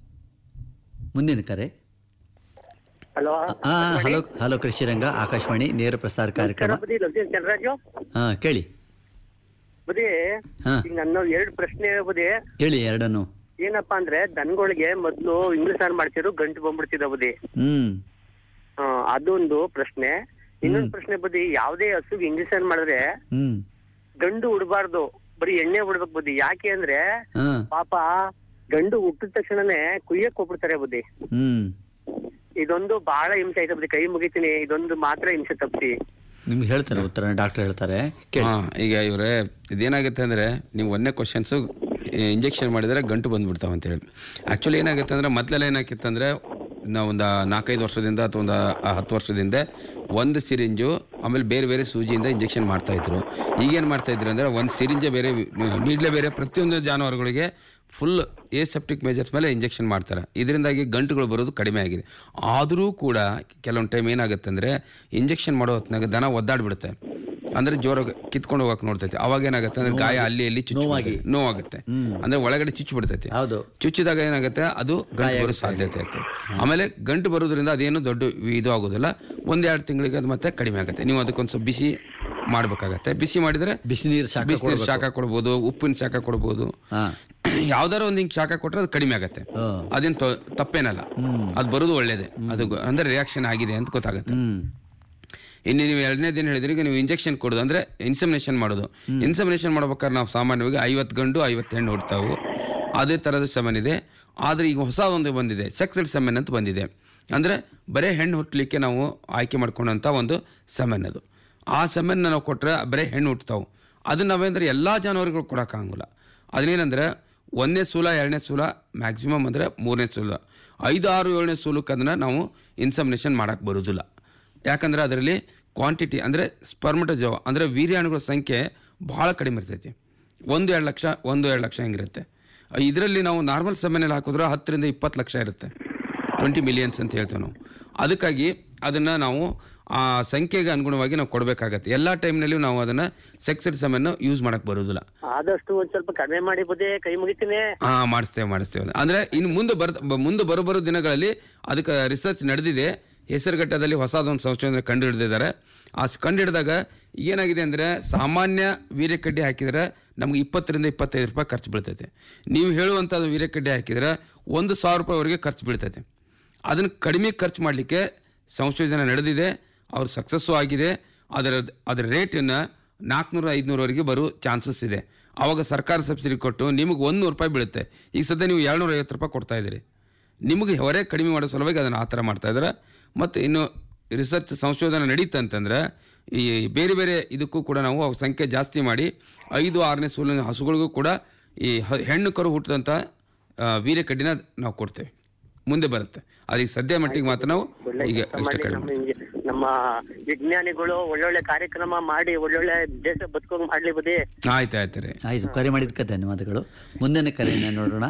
ಮುಂದಿನ ಕರೆ ಹಲೋ ಹಾ ಹಲೋ ಹಲೋ ಕೃಷಿರಂಗ ಆಕಾಶವಾಣಿ ನೇರ ಪ್ರಸಾರ ಕಾರ್ಯಕ್ರಮ ಬುದ್ಧಿ ಲಕ್ಷ್ಮೀ ಚಂದ್ರರಾಜು ಹಾ ಕೇಳಿ ಬುದ್ಧಿ ಹಾ. ಈಗ ನನ್ನ ಎರಡು ಪ್ರಶ್ನೆ ಬುದ್ಧಿ ಕೇಳಿ ಎರಡನ್ನು ಏನಪ್ಪಾ ಅಂದ್ರೆ ದನಗಳಿಗೆ ಮೊದ್ಲು ಇಂಗ್ಲಿಷ್ ಮಾಡ್ತಿದ್ರು ಗಂಟು ಬಂದ್ಬಿಡ್ತಿದ್ದ ಬುದ್ಧಿ ಹ್ಮ್ ಆ, ಅದೊಂದು ಪ್ರಶ್ನೆ ಇನ್ನೊಂದು ಪ್ರಶ್ನೆ ಬುದ್ಧಿ ಯಾವ್ದೇ ಹಸುಗೆ ಇಂಗ್ಲಿಷ್ ಮಾಡಿದ್ರೆ ಹ್ಮ್ ಗಂಡು ಉಡ್ಬಾರ್ದು ಬರೀ ಎಣ್ಣೆ ಬಿಡ್ಬೇಕು ಬುದ್ಧಿ ಯಾಕೆ ಅಂದ್ರೆ ಹಾ ಪಾಪ ಗಂಡು ಹುಟ್ಟಿದ ತಕ್ಷಣನೇ ಕುಯ್ಯಕ್ ಹೋಗ್ಬಿಡ್ತಾರೆ ಬುದ್ಧಿ ಹ್ಮ್ ಇದೊಂದು ಬಹಳ ಹಿಂಸೆ ಆಯ್ತು ಬುದ್ಧಿ ಕೈ ಮುಗಿತೀನಿ ಇದೊಂದು ಮಾತ್ರ ಹಿಂಸೆ ತಪ್ಪಿಸಿ ನಿಮ್ಗೆ ಹೇಳ್ತಾರೆ ಉತ್ತರ ಡಾಕ್ಟರ್ ಹೇಳ್ತಾರೆ ಕೇಳಿ ಹಾ ಈಗ ಇವ್ರೆ ಇದೇನಾಗುತ್ತೆ ಅಂದ್ರೆ ನೀವು ಒಂದನೇ ಕ್ವಶನ್ಸು ಇಂಜೆಕ್ಷನ್ ಮಾಡಿದರೆ ಗಂಟು ಬಂದ್ಬಿಡ್ತಾವ ಅಂತ ಹೇಳಿ ಆ್ಯಕ್ಚುಲಿ ಏನಾಗುತ್ತೆ ಅಂದ್ರೆ ಮೊದಲೆಲ್ಲ ಏನಾಗಿತ್ತು ಅಂದ್ರೆ ನಾವು ಒಂದು ನಾಲ್ಕೈದು ವರ್ಷದಿಂದ ಅಥವಾ ಒಂದು ಹತ್ತು ವರ್ಷದಿಂದ ಒಂದು ಸಿರಿಂಜು ಆಮೇಲೆ ಬೇರೆ ಬೇರೆ ಸೂಜಿಯಿಂದ ಇಂಜೆಕ್ಷನ್ ಮಾಡ್ತಾ ಇದ್ರು ಈಗೇನು ಮಾಡ್ತಾ ಇದ್ರು ಅಂದ್ರೆ ಒಂದು ಸಿರಿಂಜೆ ಬೇರೆ ನೀಡ್ಲೇ ಬೇರೆ ಪ್ರತಿಯೊಂದು ಜಾನುವಾರುಗಳಿಗೆ ಫುಲ್ ಏಸೆಪ್ಟಿಕ್ ಮೇಜರ್ಸ್ ಮೇಲೆ ಇಂಜೆಕ್ಷನ್ ಮಾಡ್ತಾರೆ ಇದರಿಂದಾಗಿ ಗಂಟುಗಳು ಬರೋದು ಕಡಿಮೆ ಆಗಿದೆ ಆದರೂ ಕೂಡ ಕೆಲವೊಂದು ಟೈಮ್ ಏನಾಗುತ್ತೆ ಅಂದರೆ ಇಂಜೆಕ್ಷನ್ ಮಾಡೋ ಹೊತ್ನಾಗ ದನ ಒದ್ದಾಡ್ಬಿಡುತ್ತೆ ಅಂದ್ರೆ ಜೋರಾಗಿ ಕಿತ್ಕೊಂಡು ಹೋಗಕ್ಕೆ ನೋಡ್ತೈತೆ ಅವಾಗ ಏನಾಗುತ್ತೆ ಅಂದ್ರೆ ಗಾಯ ಅಲ್ಲಿ ಅಲ್ಲಿ ಚುಚ್ಚಿ ನೋವಾಗುತ್ತೆ ಅಂದ್ರೆ ಒಳಗಡೆ ಚುಚ್ಚು ಬಿಡ್ತೈತಿ ಹೌದು ಚುಚ್ಚಿದಾಗ ಏನಾಗುತ್ತೆ ಅದು ಗಂಟು ಬರೋ ಸಾಧ್ಯತೆ ಇರುತ್ತೆ ಆಮೇಲೆ ಗಂಟು ಬರೋದ್ರಿಂದ ಅದೇನು ದೊಡ್ಡ ಇದು ಆಗೋದಿಲ್ಲ ಒಂದೆರಡು ತಿಂಗಳಿಗೆ ಅದು ಮತ್ತೆ ಕಡಿಮೆ ಆಗುತ್ತೆ ನೀವು ಅದಕ್ಕೊಂದು ಸ್ವಲ್ಪ ಬಿಸಿ ಮಾಡ್ಬೇಕಾಗತ್ತೆ ಬಿಸಿ ಮಾಡಿದ್ರೆ ಬಿಸಿ ನೀರು ಶಾಖ ಬಿಸಿನೀರು ಶಾಖ ಕೊಡ್ಬೋದು ಉಪ್ಪಿನ ಶಾಖ ಕೊಡ್ಬೋದು ಹಾ ಯಾವ್ದಾರ ಒಂದು ಹಿಂಗ್ ಶಾಖ ಕೊಟ್ರೆ ಅದು ಕಡಿಮೆ ಆಗತ್ತೆ ಹಾ. ಅದೇನು ತಪ್ಪೇನಲ್ಲ ಅದು ಬರೋದು ಒಳ್ಳೇದೇ ಅದು ಗೊ- ಅಂದ್ರೆ ರಿಯಾಕ್ಷನ್ ಆಗಿದೆ ಅಂತ ಗೊತ್ತಾಗುತ್ತೆ ಹ್ಮ್ ಇನ್ನು ನೀವು ಎರಡನೇ ದಿನ ಹೇಳಿದ್ರೆ ಈಗ ನೀವು ಇಂಜೆಕ್ಷನ್ ಕೊಡೋದು ಅಂದ್ರೆ ಇನ್ಸಮಿನೇಷನ್ ಮಾಡೋದು ಇನ್ಸಮಿನೇಷನ್ ಮಾಡ್ಬೇಕಾದ್ರೆ ನಾವು ಸಾಮಾನ್ಯವಾಗಿ ಐವತ್ತು ಗಂಡು ಐವತ್ತು ಹೆಣ್ಣು ಹುಡ್ತಾವು ಅದೇ ಥರದ ಸೆಮೆನ್ ಇದೆ ಆದರೆ ಈಗ ಹೊಸ ಒಂದು ಬಂದಿದೆ ಸೆಕ್ಸೆಡ್ ಸೆಮೆನ್ ಅಂತ ಬಂದಿದೆ ಅಂದರೆ ಬರೀ ಹೆಣ್ಣು ಹುಟ್ಟಲಿಕ್ಕೆ ನಾವು ಆಯ್ಕೆ ಮಾಡ್ಕೊಂಡಂಥ ಒಂದು ಸೆಮೆನ್ ಅದು ಆ ಸೆಮೆನ್ನ ನಾವು ಕೊಟ್ಟರೆ ಬರೀ ಹೆಣ್ಣು ಹುಟ್ಟತಾವು ಅದನ್ನ ನಾವೇಂದ್ರೆ ಎಲ್ಲ ಜಾನುವಾರುಗಳು ಕೊಡೋಕ್ಕಾಗಲ್ಲ ಅದನ್ನೇನಂದ್ರೆ ಒಂದನೇ ಸೂಲ ಎರಡನೇ ಸೂಲ ಮ್ಯಾಕ್ಸಿಮಮ್ ಅಂದರೆ ಮೂರನೇ ಸೂಲ ಐದು ಆರು ಏಳನೇ ಸೂಲಕ್ಕೆ ಅದನ್ನು ನಾವು ಇನ್ಸಮಿನೇಷನ್ ಮಾಡೋಕ್ಕೆ ಬರೋದಿಲ್ಲ ಯಾಕಂದ್ರೆ ಅದರಲ್ಲಿ ಕ್ವಾಂಟಿಟಿ ಅಂದರೆ ಸ್ಪರ್ಮಟಜೋ ಅಂದರೆ ವೀರ್ಯಾಣುಗಳ ಸಂಖ್ಯೆ ಭಾಳ ಕಡಿಮೆ ಇರ್ತೈತಿ ಒಂದು ಎರಡು ಲಕ್ಷ ಒಂದು ಎರಡು ಲಕ್ಷ ಹಿಂಗಿರುತ್ತೆ ಇದರಲ್ಲಿ ನಾವು ನಾರ್ಮಲ್ ಸೆಮೆನಲ್ಲಿ ಹಾಕಿದ್ರೆ ಹತ್ತರಿಂದ ಇಪ್ಪತ್ತು ಲಕ್ಷ ಇರುತ್ತೆ ಟ್ವೆಂಟಿ ಮಿಲಿಯನ್ಸ್ ಅಂತ ಹೇಳ್ತೇವೆ ನಾವು ಅದಕ್ಕಾಗಿ ಅದನ್ನು ನಾವು ಆ ಸಂಖ್ಯೆಗೆ ಅನುಗುಣವಾಗಿ ನಾವು ಕೊಡಬೇಕಾಗತ್ತೆ ಎಲ್ಲ ಟೈಮ್ನಲ್ಲಿಯೂ ನಾವು ಅದನ್ನು ಸೆಕ್ಸೆಡ್ ಸೆಮೆನ್ನು ಯೂಸ್ ಮಾಡೋಕ್ಕೆ ಬರೋದಿಲ್ಲ ಆದಷ್ಟು ಒಂದ್ ಸ್ವಲ್ಪ ಕಡಿಮೆ ಮಾಡಿ ಬುದ್ಧಿ ಕೈ ಮುಗಿತೀನಿ ಹಾ ಮಾಡಿಸ್ತೇವೆ ಮಾಡಿಸ್ತೇವೆ ಅಂದ್ರೆ ಇನ್ನು ಮುಂದೆ ಬರ್ ಬ- ಮುಂದೆ ಬರೋ ಬರೋ ದಿನಗಳಲ್ಲಿ ಅದಕ್ಕೆ ರಿಸರ್ಚ್ ನಡೆದಿದೆ ಹೆಸರುಘಟ್ಟದಲ್ಲಿ ಹೊಸದೊಂದು ಸಂಶೋಧನೆ ಕಂಡು ಹಿಡಿದಿದ್ದಾರೆ ಆ ಸ್- ಕಂಡು ಹಿಡಿದಾಗ ಏನಾಗಿದೆ ಅಂದರೆ ಸಾಮಾನ್ಯ ವೀರ್ಯಕಡ್ಡಿ ಹಾಕಿದರೆ ನಮ್ಗೆ ಇಪ್ಪತ್ತರಿಂದ ಇಪ್ಪತ್ತೈದು ರೂಪಾಯಿ ಖರ್ಚು ಬೀಳ್ತೈತೆ ನೀವು ಹೇಳುವಂಥದ್ದು ವೀರ್ಯಕಡ್ಡಿ ಹಾಕಿದರೆ ಒಂದು ಸಾವಿರ ರೂಪಾಯಿವರೆಗೆ ಖರ್ಚು ಬೀಳ್ತೈತೆ ಅದನ್ನು ಕಡಿಮೆ ಖರ್ಚು ಮಾಡಲಿಕ್ಕೆ ಸಂಶೋಧನೆ ನಡೆದಿದೆ ಅವ್ರು ಸಕ್ಸಸ್ಸು ಆಗಿದೆ ಅದರ ಅದರ ರೇಟನ್ನು ನಾಲ್ಕುನೂರ ಐದುನೂರವರೆಗೆ ಬರೋ ಚಾನ್ಸಸ್ ಇದೆ ಆವಾಗ ಸರ್ಕಾರ ಸಬ್ಸಿಡಿ ಕೊಟ್ಟು ನಿಮಗೆ ಒಂದು ನೂರು ರೂಪಾಯಿ ಬೀಳುತ್ತೆ ಈಗ ಸದ್ಯ ನೀವು ಏಳ್ನೂರ ಐವತ್ತು ರೂಪಾಯಿ ಕೊಡ್ತಾ ಇದ್ದೀರಿ ನಿಮಗೆ ಹೊರೆ ಕಡಿಮೆ ಮಾಡೋ ಸಲುವಾಗಿ ಅದನ್ನು ಆ ಥರ ಮಾಡ್ತಾ ಇದ್ದಾರೆ ಮತ್ತು ಇನ್ನು ರಿಸರ್ಚ್ ಸಂಶೋಧನೆ ನಡೀತಂತಂದ್ರೆ ಈ ಬೇರೆ ಬೇರೆ ಇದಕ್ಕೂ ಕೂಡ ನಾವು ಅವ್ರ ಸಂಖ್ಯೆ ಜಾಸ್ತಿ ಮಾಡಿ ಐದು ಆರನೇ ಸೂಲಿನ ಹಸುಗಳಿಗೂ ಕೂಡ ಈ ಹ- ಹೆಣ್ಣು ಕರು ಹುಟ್ಟಿದಂಥ ವೀರ್ಯಕಡ್ಡಿನ ನಾವು ಕೊಡ್ತೇವೆ ಮುಂದೆ ಬರುತ್ತೆ ಅದಕ್ಕೆ ಸದ್ಯ ಮಟ್ಟಿಗೆ ಮಾತ್ರ ನಾವು ಈಗ ಇಷ್ಟ ಕಡಿಮೆ ನಮ್ಮ ಇಂಜಿ- ನಮ್ಮ ವಿಜ್ಞಾನಿಗಳು ಒಳ್ಳೊಳ್ಳೆ ಕಾರ್ಯಕ್ರಮ ಮಾಡಿ ಒಳ್ಳೊಳ್ಳೆ ದೇಶ ಬದುಕೋಂಗ್ ಮಾಡ್ಲಿ ಬುದ್ಧಿ ಆಯ್ತು ಆಯ್ತು ರೀ ಆಯಿತು ಕರೆ ಮಾಡಿದ್ದಕ್ಕೆ ಧನ್ಯವಾದಗಳು ಮುಂದಿನ ಕರೆಯನ್ನು ನೋಡೋಣ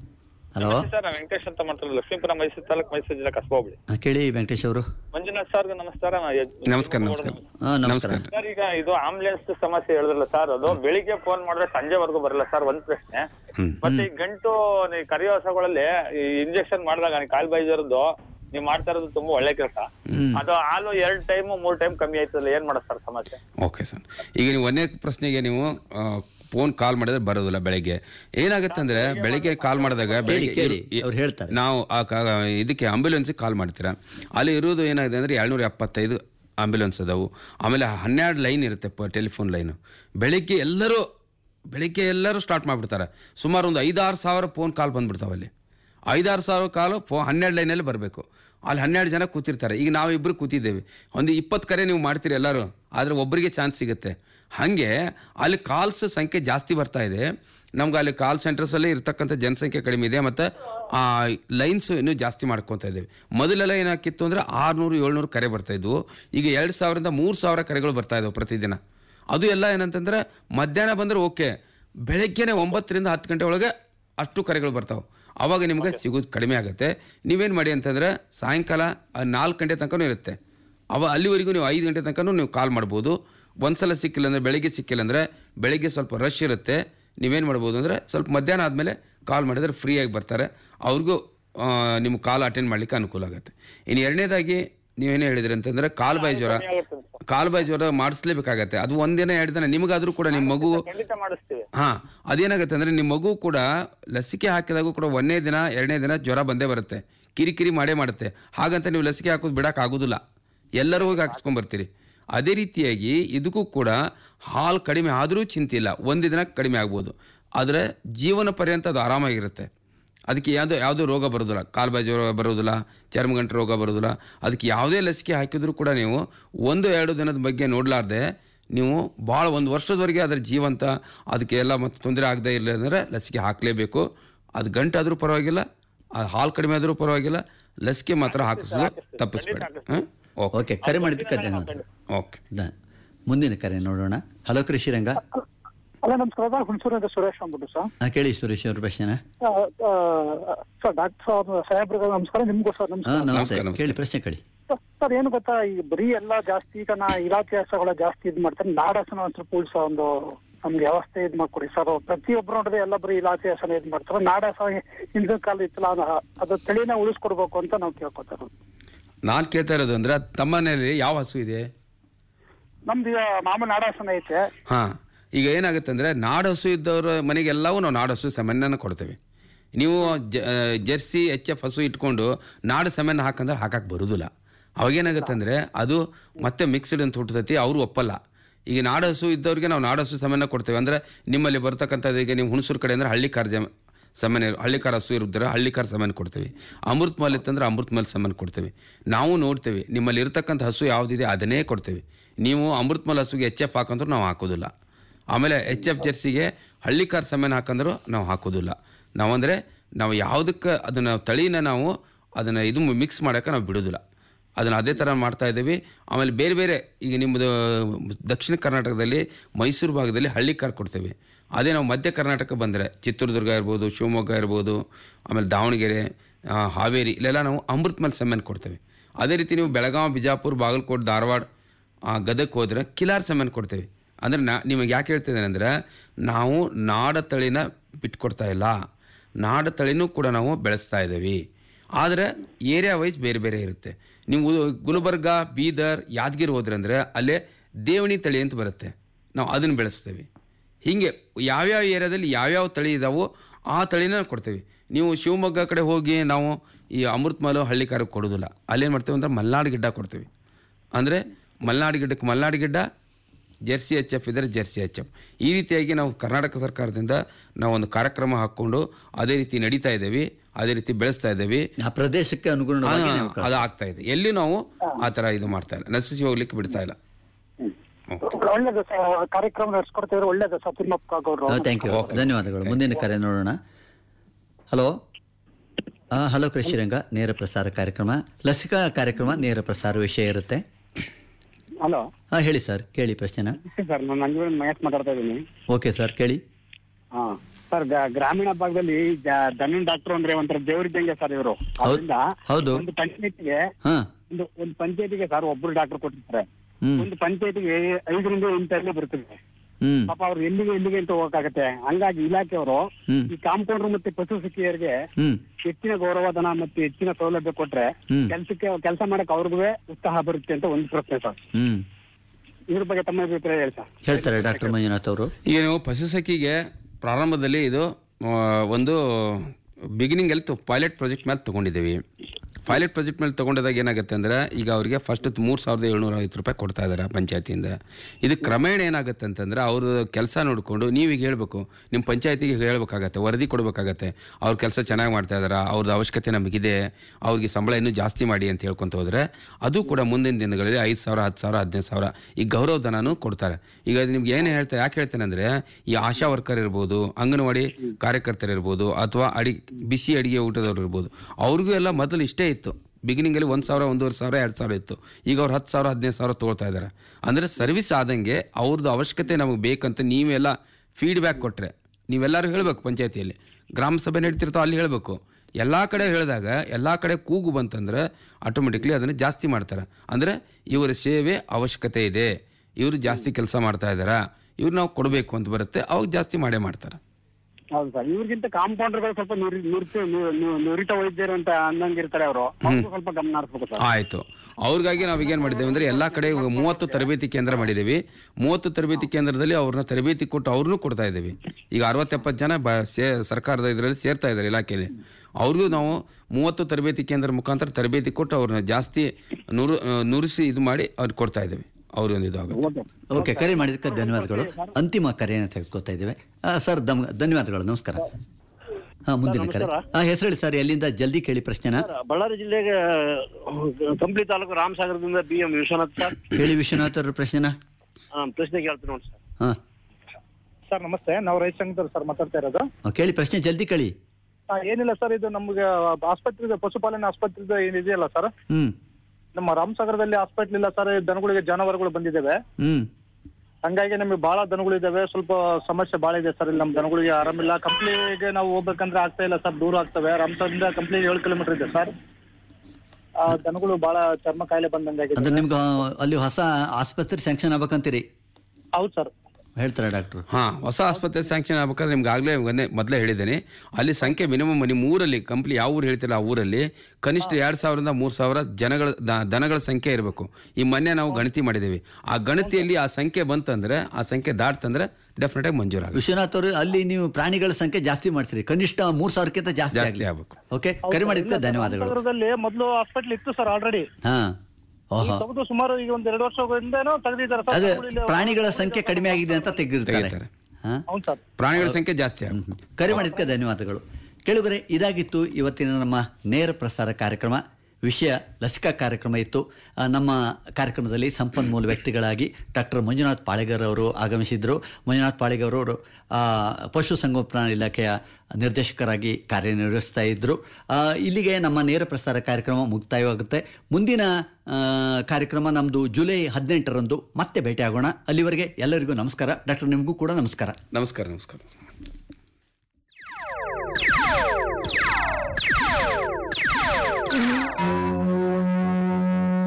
ಹಲೋ ಸರ್ ನಾನು ವೆಂಕಟೇಶ್ ಅಂತ ಮಾತಾಡೋದು ಲಕ್ಷ್ಮೀಪುರ ಮೈಸೂರು ತಾಲೂಕು ಮೈಸೂರು ಜಿಲ್ಲಾ ಕಸಬಾ ಹೋಬಳಿ ಹಾಂ ಕೇಳಿ ವೆಂಕಟೇಶ್ ಅವರು ಮಂಜುನಾಥ್ ಸರ್ ನಮಸ್ಕಾರ ನಾ ಎ- ನಮಸ್ಕಾರ ನಮಸ್ಕಾರ ಹಾಂ ನಮಸ್ಕಾರ ಸರ್ ಈಗ ಇದು ಆಂಬುಲೆನ್ಸ್ ಸಮಸ್ಯೆ ಹೇಳಿದ್ರಲ್ಲ ಸರ್ ಅದು ಬೆಳಿಗ್ಗೆ ಫೋನ್ ಮಾಡಿದ್ರೆ ಸಂಜೆವರೆಗೂ ಬರಲ್ಲ ಸರ್ ಒಂದ್ ಪ್ರಶ್ನೆ ಮತ್ತೆ ಈ ಗಂಟು ನೀವು ಕರಿಯೋ ಹಸಗಳಲ್ಲಿ ಈ ಇಂಜೆಕ್ಷನ್ ಮಾಡಿದಾಗ ಕಾಲ್ ಬಾಯಿಜರದ್ದು ನೀವು ಮಾಡ್ತಾ ಇರೋದು ತುಂಬಾ ಒಳ್ಳೆ ಕೆಲಸ ಅದು ಹಾಲು ಎರಡ್ ಟೈಮ್ ಮೂರ್ ಟೈಮ್ ಕಮ್ಮಿ ಆಯ್ತಲ್ಲ ಏನ್ ಮಾಡೋದು ಸರ್ ಸಮಸ್ಯೆ ಓಕೆ ಸರ್ ಈಗ ನೀವು ಒಂದೇ ಪ್ರಶ್ನೆಗೆ ನೀವು ಫೋನ್ ಕಾಲ್ ಮಾಡಿದ್ರೆ ಬರೋದಿಲ್ಲ ಬೆಳಗ್ಗೆ ಏನಾಗುತ್ತೆ ಅಂದ್ರೆ ಬೆಳಿಗ್ಗೆ ಕಾಲ್ ಮಾಡಿದಾಗ ಬೆಳಿಗ್ಗೆ ಕೇಳಿ, ಇರು- ಅವ್ರು ಹೇಳ್ತಾರೆ. ನಾವು ಆ ಕಾ- ಇದಕ್ಕೆ ಆಂಬ್ಯುಲೆನ್ಸ್ಗೆ ಕಾಲ್ ಮಾಡ್ತೀರಾ ಅಲ್ಲಿ ಇರೋದು ಏನಾಗಿದೆ ಅಂದ್ರೆ ಏಳ್ನೂರ ಎಪ್ಪತ್ತೈದು ಆಂಬ್ಯುಲೆನ್ಸ್ ಅದಾವು ಆಮೇಲೆ ಹನ್ನೆರಡು ಲೈನ್ ಇರುತ್ತೆ ಟೆಲಿಫೋನ್ ಲೈನು ಬೆಳಿಗ್ಗೆ ಎಲ್ಲರೂ ಬೆಳಿಗ್ಗೆ ಎಲ್ಲರೂ ಸ್ಟಾರ್ಟ್ ಮಾಡಿಬಿಡ್ತಾರೆ ಸುಮಾರು ಒಂದು ಐದಾರು ಸಾವಿರ ಫೋನ್ ಕಾಲ್ ಬಂದ್ಬಿಡ್ತಾವೆ ಅಲ್ಲಿ ಐದಾರು ಸಾವಿರ ಕಾಲು ಫೋ ಹನ್ನೆರಡು ಲೈನಲ್ಲಿ ಬರಬೇಕು ಅಲ್ಲಿ ಹನ್ನೆರಡು ಜನ ಕೂತಿರ್ತಾರೆ ಈಗ ನಾವು ಇಬ್ಬರು ಕೂತಿದ್ದೇವೆ ಒಂದು ಇಪ್ಪತ್ತು ಕರೆ ನೀವು ಮಾಡ್ತೀರಿ ಎಲ್ಲರೂ ಆದರೆ ಒಬ್ಬರಿಗೆ ಚಾನ್ಸ್ ಸಿಗುತ್ತೆ ಹಾಗೆ ಅಲ್ಲಿ ಕಾಲ್ಸ್ ಸಂಖ್ಯೆ ಜಾಸ್ತಿ ಬರ್ತಾ ಇದೆ ನಮ್ಗೆ ಅಲ್ಲಿ ಕಾಲ್ ಸೆಂಟರ್ಸಲ್ಲಿ ಇರ್ತಕ್ಕಂಥ ಜನಸಂಖ್ಯೆ ಕಡಿಮೆ ಇದೆ ಮತ್ತು ಆ ಲೈನ್ಸ್ ಇನ್ನೂ ಜಾಸ್ತಿ ಮಾಡ್ಕೊತಾ ಇದ್ದೇವೆ ಮೊದಲೆಲ್ಲ ಏನಾಕಿತ್ತು ಅಂದರೆ ಆರುನೂರು ಏಳ್ನೂರು ಕರೆ ಬರ್ತಾ ಇದ್ವು ಈಗ ಎರಡು ಸಾವಿರದಿಂದ ಮೂರು ಸಾವಿರ ಕರೆಗಳು ಬರ್ತಾ ಇದಾವೆ ಪ್ರತಿದಿನ ಅದು ಎಲ್ಲ ಏನಂತಂದ್ರೆ ಮಧ್ಯಾಹ್ನ ಬಂದರೆ ಓಕೆ ಬೆಳಗ್ಗೆನೆ ಒಂಬತ್ತರಿಂದ ಹತ್ತು ಗಂಟೆ ಒಳಗೆ ಅಷ್ಟು ಕರೆಗಳು ಬರ್ತಾವೆ ಆವಾಗ ನಿಮಗೆ ಸಿಗೋದು ಕಡಿಮೆ ಆಗುತ್ತೆ ನೀವೇನು ಮಾಡಿ ಅಂತಂದರೆ ಸಾಯಂಕಾಲ ನಾಲ್ಕು ಗಂಟೆ ತನಕನೂ ಇರುತ್ತೆ ಅವ ಅಲ್ಲಿವರೆಗೂ ನೀವು ಐದು ಗಂಟೆ ತನಕನೂ ನೀವು ಕಾಲ್ ಮಾಡ್ಬೋದು ಒಂದ್ಸಲ ಸಿಕ್ಕಿಲ್ಲ ಅಂದರೆ ಬೆಳಗ್ಗೆ ಸಿಕ್ಕಿಲ್ಲ ಅಂದರೆ ಬೆಳಗ್ಗೆ ಸ್ವಲ್ಪ ರಶ್ ಇರುತ್ತೆ ನೀವೇನು ಮಾಡ್ಬೋದು ಅಂದರೆ ಸ್ವಲ್ಪ ಮಧ್ಯಾಹ್ನ ಆದಮೇಲೆ ಕಾಲ್ ಮಾಡಿದ್ರೆ ಫ್ರೀಯಾಗಿ ಬರ್ತಾರೆ ಅವ್ರಿಗೂ ಆ, ನಿಮ್ಮ ಕಾಲ್ ಅಟೆಂಡ್ ಮಾಡಲಿಕ್ಕೆ ಅನುಕೂಲ ಆಗುತ್ತೆ ಇನ್ನು ಎರಡನೇದಾಗಿ ನೀವೇನು ಹೇಳಿದ್ರಿ ಅಂತಂದರೆ ಕಾಲು ಬಾಯಿ ಜ್ವರ ಕಾಲು ಬಾಯಿ ಜ್ವರ ಮಾಡಿಸ್ಲೇಬೇಕಾಗತ್ತೆ ಅದು ಒಂದಿನ ಎರಡು ದಿನ ನಿಮಗಾದ್ರೂ ಕೂಡ ನಿಮ್ಮ ಮಗು ಖಂಡಿತ ಮಾಡಿಸ್ತೀವಿ ಹಾ ಅದೇನಾಗುತ್ತೆ ಅಂದ್ರೆ ನಿಮ್ಮ ಮಗು ಕೂಡ ಲಸಿಕೆ ಹಾಕಿದಾಗೂ ಕೂಡ ಒಂದನೇ ದಿನ ಎರಡನೇ ದಿನ ಜ್ವರ ಬಂದೇ ಬರುತ್ತೆ ಕಿರಿಕಿರಿ ಮಾಡೇ ಮಾಡುತ್ತೆ ಹಾಗಂತ ನೀವು ಲಸಿಕೆ ಹಾಕೋದು ಬಿಡಕ್ ಆಗುದಿಲ್ಲ ಎಲ್ಲರೂ ಹೋಗಿ ಹಾಕಿಸ್ಕೊಂಡ್ ಬರ್ತೀರಿ ಅದೇ ರೀತಿಯಾಗಿ ಇದಕ್ಕೂ ಕೂಡ ಹಾಲು ಕಡಿಮೆ ಆದರೂ ಚಿಂತಿಲ್ಲ ಒಂದು ದಿನ ಕಡಿಮೆ ಆಗ್ಬೋದು ಆದರೆ ಜೀವನ ಪರ್ಯಂತ ಅದು ಆರಾಮಾಗಿರುತ್ತೆ ಅದಕ್ಕೆ ಯಾವುದೋ ಯಾವುದೋ ರೋಗ ಬರೋದಿಲ್ಲ ಕಾಲ್ಬಾಯಿ ಜ್ವರ ಬರೋದಿಲ್ಲ ಚರ್ಮಗಂಟು ರೋಗ ಬರೋದಿಲ್ಲ ಅದಕ್ಕೆ ಯಾವುದೇ ಲಸಿಕೆ ಹಾಕಿದ್ರೂ ಕೂಡ ನೀವು ಒಂದು ಎರಡು ದಿನದ ಬಗ್ಗೆ ನೋಡಲಾರ್ದೆ ನೀವು ಭಾಳ ಒಂದು ವರ್ಷದವರೆಗೆ ಅದರ ಜೀವಂತ ಅದಕ್ಕೆ ಎಲ್ಲ ಮತ್ತೆ ತೊಂದರೆ ಆಗದೆ ಇಲ್ಲ ಅಂದರೆ ಲಸಿಕೆ ಹಾಕಲೇಬೇಕು ಅದು ಗಂಟಾದರೂ ಪರವಾಗಿಲ್ಲ ಆ ಹಾಲು ಕಡಿಮೆ ಆದರೂ ಪರವಾಗಿಲ್ಲ ಲಸಿಕೆ ಮಾತ್ರ ಹಾಕಿಸೋದು ತಪ್ಪಿಸ್ಬೇಡಿ ಹಾಂ ಓಕೆ ಓಕೆ ಕರೆ ಮಾಡಿದ್ದಕ್ಕೆ ಧನ್ಯವಾದಗಳು ಓಕೆ ದ- ಮುಂದಿನ ಕರೆ ನೋಡೋಣ ಹಲೋ ಕೃಷಿರಂಗ ಅಲ್ಲ ನಮಸ್ಕಾರ ಹುಣಸೂರಿಂದ ಸುರೇಶ್ ಅಂದ್ಬಿಟ್ಟು ಸರ್ ಹಾಂ ಕೇಳಿ ಸುರೇಶ್ ಅವ್ರ ಪ್ರಶ್ನೆನ ಸರ್ ಡಾಕ್ಟರ್ ಸಾಹೇಬ್ರಿಗೆ ನಮಸ್ಕಾರ ನಿಮ್ಗೂ ಸರ್ ಹಾಂ ನಮಸ್ಕಾರ ನಮಸ್ತೆ ನಮಸ್ತೆ. ಕೇಳಿ ಪ್ರಶ್ನೆ ಕೇಳಿ ಸರ್ ಏನು ಗೊತ್ತಾ ಈ ಬರೀ ಎಲ್ಲ ಜಾಸ್ತಿ ಈಗ ನಾ ಇಲಾಖೆ ಹಸಗಳ ಜಾಸ್ತಿ ಇದ್ ಮಾಡ್ತಾರೆ ನಾಡಸನ ಒಂದ್ ಸ್ವಲ್ಪ ಉಳ್ಸೋ ಒಂದು ನಮ್ಗೆ ವ್ಯವಸ್ಥೆ ಇದ್ ಮಾಡ್ಕೊಡಿ ಸರ್ ಪ್ರತಿಯೊಬ್ರು ನೋಡಿದ್ರೆ ಎಲ್ಲ ಬರೀ ಇಲಾಖೆ ಹಸನ ಇದ್ ಮಾಡ್ತಾರೆ ನಾಡಸ ಹಿಂದಿನ ಕಾಲ ಇತ್ತಲ್ಲ ಅದು- ಅದು ತಳಿನ ಉಳಿಸ್ಕೊಡ್ಬೇಕು ಅಂತ ನಾವು ಕೇಳ್ಕೊತಾರೆ ನಾನು ಕೇಳ್ತಾ ಇರೋದು ಅಂದ್ರೆ ತಮ್ಮ ಮನೆಯಲ್ಲಿ ಯಾವ ಹಸು ಇದೆ ನಮ್ದು ಈಗ ಮಾಮೂಲಿ ನಾಡಾಸನ ಐತೆ ಹಾಂ ಈಗ ಏನಾಗುತ್ತೆ ಅಂದರೆ ನಾಡು ಹಸು ಇದ್ದವ್ರ ಮನೆಗೆಲ್ಲವೂ ನಾವು ನಾಡು ಹಸು ಸೆಮೆನ್ನ ಕೊಡ್ತೇವೆ ನೀವು ಜ- ಆ, ಜೆರ್ಸಿ ಎಚ್ ಎಫ್ ಹಸು ಇಟ್ಕೊಂಡು ನಾಡು ಸೆಮೆನ್ ಹಾಕಂದ್ರೆ ಹಾಕಕ್ಕೆ ಬರೋದಿಲ್ಲ ಅವಾಗೇನಾಗುತ್ತೆ ಅಂದರೆ ಅದು ಮತ್ತೆ ಮಿಕ್ಸ್ಡ್ ಅಂತ ಹುಟ್ಟತೈತಿ ಅವರು ಒಪ್ಪಲ್ಲ ಈಗ ನಾಡು ಹಸು ಇದ್ದವ್ರಿಗೆ ನಾವು ನಾಡು ಹಸು ಸೆಮೆನ್ನ ಕೊಡ್ತೇವೆ ಅಂದರೆ ನಿಮ್ಮಲ್ಲಿ ಬರ್ತಕ್ಕಂಥದ್ದು ಈಗ ನೀವು ಹುಣಸೂರು ಕಡೆ ಅಂದರೆ ಹಳ್ಳಿ ಕಾರ್ ಜಮ ಸಮೆನ್ ಹಳ್ಳಿಕಾರ ಹಸು ಇರಿದ್ರೆ ಹಳ್ಳಿಕಾರ ಸಮೆನ್ ಕೊಡ್ತೇವೆ ಅಮೃತ್ ಮಲ್ ಇತ್ತಂದ್ರೆ ಅಮೃತ್ ಮಲ್ ಸಮೆನ್ ಕೊಡ್ತೇವೆ ನಾವು ನೋಡ್ತೇವೆ ನಿಮ್ಮಲ್ಲಿ ಇರ್ತಕ್ಕಂಥ ಹಸು ಯಾವುದಿದೆ ಅದನ್ನೇ ಕೊಡ್ತೇವೆ ನೀವು ಅಮೃತ್ ಮಲ್ ಹಸುಗೆ ಎಚ್ ಎಫ್ ಹಾಕಂದ್ರೂ ನಾವು ಹಾಕೋದಿಲ್ಲ ಆಮೇಲೆ ಎಚ್ ಎಫ್ ಜರ್ಸಿಗೆ ಹಳ್ಳಿಕಾರ್ ಸಮೆನ್ ಹಾಕಂದ್ರೂ ನಾವು ಹಾಕೋದಿಲ್ಲ ನಾವಂದರೆ ನಾವು ಯಾವುದಕ್ಕೆ ಅದನ್ನು ತಳಿನ ನಾವು ಅದನ್ನು ಇದು ಮಿಕ್ಸ್ ಮಾಡೋಕ್ಕೆ ನಾವು ಬಿಡೋದಿಲ್ಲ ಅದನ್ನು ಅದೇ ಥರ ಮಾಡ್ತಾ ಇದ್ದೀವಿ ಆಮೇಲೆ ಬೇರೆ ಬೇರೆ ಈಗ ನಿಮ್ಮದು ದಕ್ಷಿಣ ಕರ್ನಾಟಕದಲ್ಲಿ ಮೈಸೂರು ಭಾಗದಲ್ಲಿ ಹಳ್ಳಿಕಾರ್ ಕೊಡ್ತೇವೆ ಅದೇ ನಾವು ಮಧ್ಯ ಕರ್ನಾಟಕ ಬಂದರೆ ಚಿತ್ರದುರ್ಗ ಇರ್ಬೋದು ಶಿವಮೊಗ್ಗ ಇರ್ಬೋದು ಆಮೇಲೆ ದಾವಣಗೆರೆ ಆ, ಹಾವೇರಿ ಇಲ್ಲೆಲ್ಲ ನಾವು ಅಮೃತ್ ಮಲ್ ಸೆಮೆನ್ ಕೊಡ್ತೇವೆ ಅದೇ ರೀತಿ ನೀವು ಬೆಳಗಾವಿ ಬಿಜಾಪುರ ಬಾಗಲಕೋಟೆ ಧಾರವಾಡ ಆ, ಗದಗಕ್ಕೆ ಹೋದ್ರೆ ಕಿಲಾರ್ ಸೆಮೆನ್ ಕೊಡ್ತೇವೆ ಅಂದರೆ ನಾ ನಿಮಗೆ ಯಾಕೆ ಹೇಳ್ತಿದ್ದೇನೆ ಅಂದರೆ ನಾವು ನಾಡ ತಳಿನ ಬಿಟ್ಕೊಡ್ತಾ ಇಲ್ಲ ನಾಡ ತಳಿನೂ ಕೂಡ ನಾವು ಬೆಳೆಸ್ತಾ ಇದ್ದೀವಿ ಆದರೆ ಏರಿಯಾ ವೈಸ್ ಬೇರೆ ಬೇರೆ ಇರುತ್ತೆ ನೀವು ಉ- ಗುಲ್ಬರ್ಗ ಬೀದರ್ ಯಾದಗಿರಿ ಹೋದ್ರೆ ಅಂದರೆ ಅಲ್ಲೇ ದೇವಣಿ ತಳಿ ಅಂತ ಬರುತ್ತೆ ನಾವು ಅದನ್ನು ಬೆಳೆಸ್ತೇವೆ ಹೀಗೆ ಯಾವ್ಯಾವ ಏರಿಯಾದಲ್ಲಿ ಯಾವ್ಯಾವ ತಳಿ ಇದಾವೋ ಆ ತಳಿನ ಕೊಡ್ತೇವೆ ನೀವು ಶಿವಮೊಗ್ಗ ಕಡೆ ಹೋಗಿ ನಾವು ಈ ಅಮೃತ ಮಾಲು ಹಳ್ಳಿಕಾರಕ್ಕೆ ಕೊಡೋದಿಲ್ಲ ಅಲ್ಲೇನು ಮಾಡ್ತೇವೆ ಅಂದ್ರೆ ಮಲ್ನಾಡು ಗಿಡ್ಡ ಕೊಡ್ತೀವಿ ಅಂದರೆ ಮಲ್ನಾಡು ಗಿಡ್ಡಕ್ಕೆ ಮಲ್ನಾಡು ಗಿಡ್ಡ ಜೆರ್ಸಿ ಎಚ್ ಎಫ್ ಇದ್ದರೆ ಜೆರ್ಸಿ ಎಚ್ ಎಫ್ ಈ ರೀತಿಯಾಗಿ ನಾವು ಕರ್ನಾಟಕ ಸರ್ಕಾರದಿಂದ ನಾವು ಒಂದು ಕಾರ್ಯಕ್ರಮ ಹಾಕ್ಕೊಂಡು ಅದೇ ರೀತಿ ನಡೀತಾ ಇದ್ದೇವೆ ಅದೇ ರೀತಿ ಬೆಳೆಸ್ತಾ ಇದ್ದೇವೆ ಆ ಪ್ರದೇಶಕ್ಕೆ ಅನುಗುಣವಾಗಿ ಆ, ನೀವು ಕಳ್ಸಿ. ಅದು ಆಗ್ತಾ ಇದೆ ಎಲ್ಲಿ ನಾವು ಆ ಥರ ಇದು ಮಾಡ್ತಾ ಇಲ್ಲ ನಶಿಸಿ ಹೋಗ್ಲಿಕ್ಕೆ ಬಿಡ್ತಾ ಇಲ್ಲ ಒಳ್ಳೇದು ಸರ್ ಕಾರ್ಯಕ್ರಮ ನಡೆಸ್ಕೊಡ್ತಿದ್ರೆ ಒಳ್ಳೇದು ಸರ್ ತಿಮ್ಮಪ್ಪ ಗೌಡ್ರು ಥ್ಯಾಂಕ್ ಯು ಧನ್ಯವಾದಗಳು ಮುಂದಿನ ಕರೆ ನೋಡೋಣ ಹಲೋ ಹಲೋ ಕೃಷಿರಂಗ ನೇರ ಪ್ರಸಾರ ಕಾರ್ಯಕ್ರಮ ಲಸಿಕಾ ಕಾರ್ಯಕ್ರಮ ನೇರ ಪ್ರಸಾರ ವಿಷಯ ಇರುತ್ತೆ ಹಲೋ ಹಾಂ ಹೇಳಿ ಸರ್ ಕೇಳಿ ಪ್ರಶ್ನೆನ ಸರ್ ನಾನು ನಂಜುವನ್ ಮಹೇಶ್ ಮಾತಾಡ್ತಾ ಇದ್ದೀನಿ ಓಕೆ ಸರ್ ಕೇಳಿ ಹಾ ಸರ್ ಗ- ಗ್ರಾಮೀಣ ಭಾಗದಲ್ಲಿ ಜ- ದನನ್ ಡಾಕ್ಟರ್ ಅಂದ್ರೆ ಒಂಥರ ದೇವರಿದ್ದಂಗೆ ಸರ್ ಇವರು ಅದರಿಂದ ಹೌದು ಒಂದು ಪಂಚಾಯತಿಗೆ ಹಾ ಒಂದು ಒಂದು ಪಂಚಾಯತಿಗೆ ಸರ್ ಒಬ್ರು ಡಾಕ್ಟರ್ ಕೊಟ್ಟಿರ್ತಾರೆ ಹ್ಮ್ ಒಂದು ಪಂಚಾಯತಿಗೆ ಐದರಿಂದ ಎಂಟಲ್ಲಿ ಬರ್ತದೆ ಹ್ಮ್ ಪಾಪ ಅವ್ರು ಎಲ್ಲಿಗೆ ಎಲ್ಲಿಗೆ ಅಂತ ಹೋಗಕ್ಕಾಗತ್ತೆ ಹಂಗಾಗಿ ಇಲಾಖೆಯವರು ಹ್ಮ್ ಈ ಕಾಂಪೌಂಡರ್ ಮತ್ತೆ ಪಶು ಸಖಿಯರಿಗೆ ಹ್ಮ್ ಹೆಚ್ಚಿನ ಗೌರವಧನ ಮತ್ತೆ ಹೆಚ್ಚಿನ ಸೌಲಭ್ಯ ಕೊಟ್ರೆ ಹ್ಮ್. ಕೆಲಸಕ್ಕೆ ಕೆಲಸ ಮಾಡಕ್ ಅವ್ರಿಗೂ ಉತ್ಸಾಹ ಬರುತ್ತೆ ಅಂತ ಒಂದು ಪ್ರಶ್ನೆ ಸರ್ ಹ್ಮ್ ಇದ್ರ ಬಗ್ಗೆ ತಮ್ಮ ಅಭಿಪ್ರಾಯ ಹೇಳಿ ಸರ್ ಹೇಳ್ತಾರೆ ಡಾಕ್ಟರ್ ಮಂಜುನಾಥ್ ಅವರು ಈಗ ನೀವು ಪಶುಸಖಿಗೆ ಪ್ರಾರಂಭದಲ್ಲಿ ಇದು ಆ, ಒಂದು ಬಿಗಿನಿಂಗಲ್ಲಿ ಪೈಲಟ್ ಪ್ರಾಜೆಕ್ಟ್ ಮೇಲೆ ತೊಗೊಂಡಿದ್ದೀವಿ ಪೈಲಟ್ ಪ್ರಾಜೆಕ್ಟ್ ಮೇಲೆ ತೊಗೊಂಡಾಗ ಏನಾಗುತ್ತೆ ಅಂದರೆ ಈಗ ಅವರಿಗೆ ಫಸ್ಟ್ ಮೂರು ಸಾವಿರದ ಏಳ್ನೂರ ಐವತ್ತು ರೂಪಾಯಿ ಕೊಡ್ತಾ ಇದ್ದಾರೆ ಪಂಚಾಯತಿಯಿಂದ ಇದು ಕ್ರಮೇಣ ಏನಾಗುತ್ತೆ ಅಂತಂದರೆ ಅವ್ರದ್ದು ಕೆಲಸ ನೋಡಿಕೊಂಡು ನೀವೀಗ ಹೇಳಬೇಕು ನಿಮ್ಮ ಪಂಚಾಯತಿಗೆ ಹೇಳಬೇಕಾಗತ್ತೆ ವರದಿ ಕೊಡಬೇಕಾಗತ್ತೆ ಅವ್ರ ಕೆಲಸ ಚೆನ್ನಾಗಿ ಮಾಡ್ತಾ ಇದ್ದಾರಾ ಅವ್ರದ್ದು ಅವಶ್ಯಕತೆ ನಮಗಿದೆ ಅವ್ರಿಗೆ ಸಂಬಳ ಇನ್ನೂ ಜಾಸ್ತಿ ಮಾಡಿ ಅಂತ ಹೇಳ್ಕೊಂತ ಹೋದರೆ ಅದು ಕೂಡ ಮುಂದಿನ ದಿನಗಳಲ್ಲಿ ಐದು ಸಾವಿರ ಹತ್ತು ಸಾವಿರ ಹದಿನೈದು ಸಾವಿರ ಈ ಗೌರವ ಧನನೂ ಕೊಡ್ತಾರೆ ಈಗ ಅದು ನಿಮ್ಗೆ ಏನು ಹೇಳ್ತಾ ಯಾಕೆ ಹೇಳ್ತೇನೆ ಅಂದರೆ ಈ ಆಶಾ ವರ್ಕರ್ ಇರ್ಬೋದು ಅಂಗನವಾಡಿ ಕಾರ್ಯಕರ್ತರು ಇರ್ಬೋದು ಅಥವಾ ಅಡಿ ಬಿಸಿ ಅಡಿಗೆ ಊಟದವ್ರು ಇರ್ಬೋದು ಅವ್ರಿಗೂ ಎಲ್ಲ ಮೊದಲು ಇಷ್ಟೇ ಇತ್ತು ಬಿಗಿನಿಂಗಲ್ಲಿ ಒಂದು ಸಾವಿರ ಒಂದೂವರೆ ಸಾವಿರ ಎರಡು ಸಾವಿರ ಇತ್ತು ಈಗ ಅವ್ರು ಹತ್ತು ಸಾವಿರ ಹದಿನೈದು ಸಾವಿರ ತೊಗೊಳ್ತಾ ಇದ್ದಾರೆ ಅಂದರೆ ಸರ್ವಿಸ್ ಆದಂಗೆ ಅವ್ರದ್ದು ಅವಶ್ಯಕತೆ ನಮಗೆ ಬೇಕಂತ ನೀವೆಲ್ಲ ಫೀಡ್ಬ್ಯಾಕ್ ಕೊಟ್ಟರೆ ನೀವೆಲ್ಲರೂ ಹೇಳಬೇಕು ಪಂಚಾಯತಿಯಲ್ಲಿ ಗ್ರಾಮ ಸಭೆ ನಡೀತಿರ್ತೋ ಅಲ್ಲಿ ಹೇಳಬೇಕು ಎಲ್ಲ ಕಡೆ ಹೇಳಿದಾಗ ಎಲ್ಲ ಕಡೆ ಕೂಗು ಬಂತಂದ್ರೆ ಆಟೋಮೆಟಿಕ್ಲಿ ಅದನ್ನು ಜಾಸ್ತಿ ಮಾಡ್ತಾರೆ ಅಂದರೆ ಇವರ ಸೇವೆ ಅವಶ್ಯಕತೆ ಇದೆ ಇವರು ಜಾಸ್ತಿ ಕೆಲಸ ಮಾಡ್ತಾ ಇದ್ದಾರಾ ಇವ್ರು ನಾವು ಕೊಡಬೇಕು ಅಂತ ಬರುತ್ತೆ ಅವಾಗ ಜಾಸ್ತಿ ಮಾಡೇ ಮಾಡ್ತಾರೆ ಹೌದು ಸರ್ ಇವ್ರಿಗಿಂತ ಕಾಂಪೌಂಡರ್ಗಳು ಸ್ವಲ್ಪ ನುರಿ ನುರಿತ ನು- ನು- ನುರಿತ ವೈದ್ಯರು ಅಂತ ಅಂದಂಗಿರ್ತಾರೆ ಅವರು ಅವ್ರಿಗೂ ಸ್ವಲ್ಪ ಗಮನ ಹರಿಸ್ಬೇಕು ಸರ್ ಆಯಿತು ಅವ್ರಿಗಾಗಿ ನಾವು ಈಗೇನು ಮಾಡಿದ್ದೇವೆ ಅಂದರೆ ಎಲ್ಲ ಕಡೆ ಇವಾಗ ಮೂವತ್ತು ತರಬೇತಿ ಕೇಂದ್ರ ಮಾಡಿದ್ದೀವಿ ಮೂವತ್ತು ತರಬೇತಿ ಕೇಂದ್ರದಲ್ಲಿ ಅವ್ರನ್ನ ತರಬೇತಿ ಕೊಟ್ಟು ಅವ್ರನ್ನೂ ಕೊಡ್ತಾ ಇದ್ದೀವಿ ಈಗ ಅರವತ್ತೆಪ್ಪತ್ತು ಜನ ಬ ಸೇ ಸರ್ಕಾರದ ಇದರಲ್ಲಿ ಸೇರ್ತಾ ಇದ್ದಾರೆ ಇಲಾಖೆಯಲ್ಲಿ ಅವ್ರಿಗೂ ನಾವು ಮೂವತ್ತು ತರಬೇತಿ ಕೇಂದ್ರ ಮುಖಾಂತರ ತರಬೇತಿ ಕೊಟ್ಟು ಅವ್ರನ್ನ ಜಾಸ್ತಿ ನುರು ನುರಿಸಿ ಇದು ಮಾಡಿ ಅವ್ರಿಗೆ ಕೊಡ್ತಾ ಇದ್ದೀವಿ ಅವ್ರಿಗೆ ಒಂದು ಇದಾಗುತ್ತೆ ಓಕೆ ಕರೆ ಮಾಡಿದ್ದಕ್ಕೆ ಧನ್ಯವಾದಗಳು ಅಂತಿಮ ಕರೆಯನ್ನು ತೆಗೆದುಕೊತಾ ಇದ್ದೇವೆ ಆ, ಸರ್ ದಮ್ ಧನ್ಯವಾದಗಳು ನಮಸ್ಕಾರ ಹಾಂ ಮುಂದಿನ ಕರೆ ಹಾಂ ಹೆಸರು ಹೇಳಿ ಸರ್ ಎಲ್ಲಿಂದ ಜಲ್ದಿ ಕೇಳಿ ಪ್ರಶ್ನೆನ ಬಳ್ಳಾರಿ ಜಿಲ್ಲೆಗೆ ಕಂಪ್ಲಿ ತಾಲೂಕು ರಾಮಸಾಗರದಿಂದ ಬಿ ಎಂ ವಿಶ್ವನಾಥ್ ಸರ್ ಕೇಳಿ ವಿಶ್ವನಾಥ್ ಅವ್ರ ಪ್ರಶ್ನೆನ ಆ, ಪ್ರಶ್ನೆ ಕೇಳ್ತೀನಿ ನೋಡಿ ಸರ್ ಹಾಂ ಸರ್ ನಮಸ್ತೆ ನಾವು ರೈತ ಸಂಘದವ್ರು ಸರ್ ಮಾತಾಡ್ತಾ ಇರೋದು ಕೇಳಿ ಪ್ರಶ್ನೆ ಜಲ್ದಿ ಕೇಳಿ ಆ, ಏನಿಲ್ಲ ಸರ್ ಇದು ನಮ್ಗೆ ಆಸ್ಪತ್ರೆ ಪಶುಪಾಲನೆ ಆಸ್ಪತ್ರೆ ಏನಿದೆಯಲ್ಲ ಸರ್ ಹ್ಮ್ ನಮ್ಮ ರಾಮಸಾಗರದಲ್ಲಿ ಹಾಸ್ಪಿಟ್ಲ್ ಇಲ್ಲ ಸರ್ ದನಗಳಿಗೆ ಜಾನುವಾರುಗಳು ಬಂದಿದ್ದಾವೆ ಹ್ಮ್ ಹಂಗಾಗಿ ನಮಗೆ ಬಹಳ ದನಗಳಿದ್ದಾವೆ ಸ್ವಲ್ಪ ಸಮಸ್ಯೆ ಬಹಳ ಇದೆ ಸರ್ ಇಲ್ಲಿ ನಮ್ಮ ದನಗಳಿಗೆ ಆರಾಮಿಲ್ಲ ಕಂಪ್ನಿಗೆ ನಾವು ಹೋಗ್ಬೇಕಂದ್ರೆ ಆಗ್ತಾ ಇಲ್ಲ ಸರ್ ದೂರ ಆಗ್ತವೆ ರಾಮಸಾಗರದಿಂದ ಕಂಪ್ನಿ ಏಳು ಕಿಲೋಮೀಟರ್ ಇದೆ ಸರ್ ಆ ದನಗಳು ಬಹಳ ಚರ್ಮ ಕಾಯಿಲೆ ಅಂದ್ರೆ ಬಂದಂಗಾಗಿದೆ ನಿಮ್ಗೆ ಅಲ್ಲಿ ಹೊಸ ಆಸ್ಪತ್ರೆ ಸ್ಯಾಂಕ್ಷನ್ ಆಗ್ಬೇಕಂತೀರಿ ಹೌದು ಸರ್ ಹೇಳ್ತಾರೆ ಡಾಕ್ಟ್ರು ಹಾಂ ಹೊಸ ಆಸ್ಪತ್ರೆ ಸ್ಯಾಂಕ್ಷನ್ ಆಗ್ಬೇಕಾದ್ರೆ ನಿಮ್ಗೆ ಆಗಲೇ ಒಂದೇ ಮೊದಲೇ ಹೇಳಿದ್ದೇನೆ ಅಲ್ಲಿ ಸಂಖ್ಯೆ ಮಿನಿಮಮ್ ನಿಮ್ಮ ಊರಲ್ಲಿ ಕಂಪ್ನಿ ಯಾವ ಊರು ಹೇಳ್ತಿಲ್ಲ ಆ ಊರಲ್ಲಿ ಕನಿಷ್ಠ ಎರಡು ಸಾವಿರದಿಂದ ಮೂರು ಸಾವಿರ ಜನಗಳ ದ- ದನಗಳ ಸಂಖ್ಯೆ ಇರಬೇಕು ಈ ಮೊನ್ನೆ ನಾವು ಗಣತಿ ಮಾಡಿದ್ದೀವಿ ಆ ಗಣತಿಯಲ್ಲಿ ಆ ಸಂಖ್ಯೆ ಬಂತಂದ್ರೆ ಆ ಸಂಖ್ಯೆ ದಾಟ್ತಂದ್ರೆ ಡೆಫಿನೆಟ್ ಆಗಿ ಮಂಜೂರಾಗುತ್ತೆ ವಿಶ್ವನಾಥ್ ಅವರು ಅಲ್ಲಿ ನೀವು ಪ್ರಾಣಿಗಳ ಸಂಖ್ಯೆ ಜಾಸ್ತಿ ಮಾಡ್ತೀರಿ ಕನಿಷ್ಠ ಮೂರ್ ಸಾವಿರಕ್ಕಿಂತ ಜಾಸ್ತಿ ಜಾಸ್ತಿ ಆಗ್ಲಿ. ಆಗ್ಬೇಕು ಓಕೆ ಕರೆ ಮಾಡಿದ್ದಕ್ಕೆ ಧನ್ಯವಾದಗಳು ರಾಮಸಾಗರದಲ್ಲಿ ಮೊದಲು ಹಾಸ್ಪಿಟ್ಲ್ ಇತ್ತು ಸರ್ ಆಲ್ರೆಡಿ ಹಾ ಓಹೋ ತೆಗೆದು ಸುಮಾರು ಈಗ ಒಂದ್ ಎರಡು ವರ್ಷದಿಂದನೂ ತೆಗೆದಿದ್ದಾರೆ ಸರ್ ಅದೇ ದನಗಳು ಇಲ್ಲಿ- ಪ್ರಾಣಿಗಳ ಸಂಖ್ಯೆ ಕಡಿಮೆ ಆಗಿದೆ ಅಂತ ತೆಗೆದಿರ್ತಾರೆ ತೆಗಿತಾರೆ. ಹಾ ಹೌದು ಸರ್ ಪ್ರಾಣಿಗಳ ಸಂಖ್ಯೆ ಜಾಸ್ತಿ ಆಗುತ್ತೆ ಕರೆ ಮಾಡಿದ್ದಕ್ಕೆ ಧನ್ಯವಾದಗಳು ಕೇಳುಗರೆ ಇದಾಗಿತ್ತು ಇವತ್ತಿನ ನಮ್ಮ ನೇರ ಪ್ರಸಾರ ಕಾರ್ಯಕ್ರಮ ವಿಷಯ ಲಸಿಕಾ ಕಾರ್ಯಕ್ರಮ ಇತ್ತು ಆ, ನಮ್ಮ ಕಾರ್ಯಕ್ರಮದಲ್ಲಿ ಸಂಪನ್ಮೂಲ ವ್ಯಕ್ತಿಗಳಾಗಿ ಡಾಕ್ಟರ್ ಮಂಜುನಾಥ್ ಪಾಳೆಗರ್ ಅವರು ಆಗಮಿಸಿದ್ರು ಮಂಜುನಾಥ್ ಪಾಳೆಗರ್ ಅವರು ಆ, ಪಶು ಸಂಗೋಪನಾ ಇಲಾಖೆಯ ನಿರ್ದೇಶಕರಾಗಿ ಕಾರ್ಯನಿರ್ವಹಿಸ್ತಾ ಇದ್ದರು ಆ, ಇಲ್ಲಿಗೆ ನಮ್ಮ ನೇರ ಪ್ರಸಾರ ಕಾರ್ಯಕ್ರಮ ಮುಕ್ತಾಯವಾಗುತ್ತೆ ಮುಂದಿನ ಆ, ಕಾರ್ಯಕ್ರಮ ನಮ್ಮದು ಜುಲೈ ಹದಿನೆಂಟರಂದು ಮತ್ತೆ ಭೇಟಿಯಾಗೋಣ ಅಲ್ಲಿವರೆಗೆ ಎಲ್ಲರಿಗೂ ನಮಸ್ಕಾರ ಡಾಕ್ಟರ್ ನಿಮಗೂ ಕೂಡ ನಮಸ್ಕಾರ ನಮಸ್ಕಾರ ನಮಸ್ಕಾರ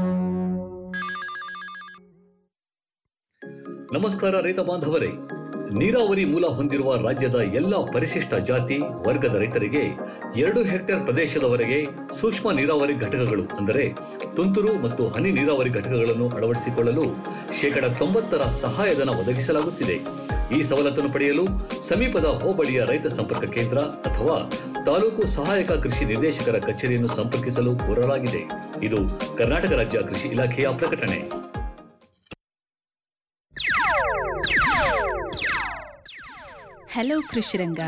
ನಮಸ್ಕಾರ ರೈತ ಬಾಂಧವರೇ ನೀರಾವರಿ ಮೂಲ ಹೊಂದಿರುವ ರಾಜ್ಯದ ಎಲ್ಲ ಪರಿಶಿಷ್ಟ ಜಾತಿ ವರ್ಗದ ರೈತರಿಗೆ ಎರಡು ಹೆಕ್ಟೇರ್ ಪ್ರದೇಶದವರೆಗೆ ಸೂಕ್ಷ್ಮ ನೀರಾವರಿ ಘಟಕಗಳು ಅಂದರೆ ತುಂತುರು ಮತ್ತು ಹನಿ ನೀರಾವರಿ ಘಟಕಗಳನ್ನು ಅಳವಡಿಸಿಕೊಳ್ಳಲು ಶೇಕಡ ತೊಂಬತ್ತರ ಸಹಾಯಧನ ಒದಗಿಸಲಾಗುತ್ತಿದೆ ಈ ಸವಲತ್ತನ್ನು ಪಡೆಯಲು ಸಮೀಪದ ಹೋಬಳಿಯ ರೈತ ಸಂಪರ್ಕ ಕೇಂದ್ರ ಅಥವಾ ತಾಲೂಕು ಸಹಾಯಕ ಕೃಷಿ ನಿರ್ದೇಶಕರ ಕಚೇರಿಯನ್ನು ಸಂಪರ್ಕಿಸಲು ಕೋರಲಾಗಿದೆ ಇದು ಕರ್ನಾಟಕ ರಾಜ್ಯ ಕೃಷಿ ಇಲಾಖೆಯ ಪ್ರಕಟಣೆ ಹಲೋ ಕೃಷಿರಂಗ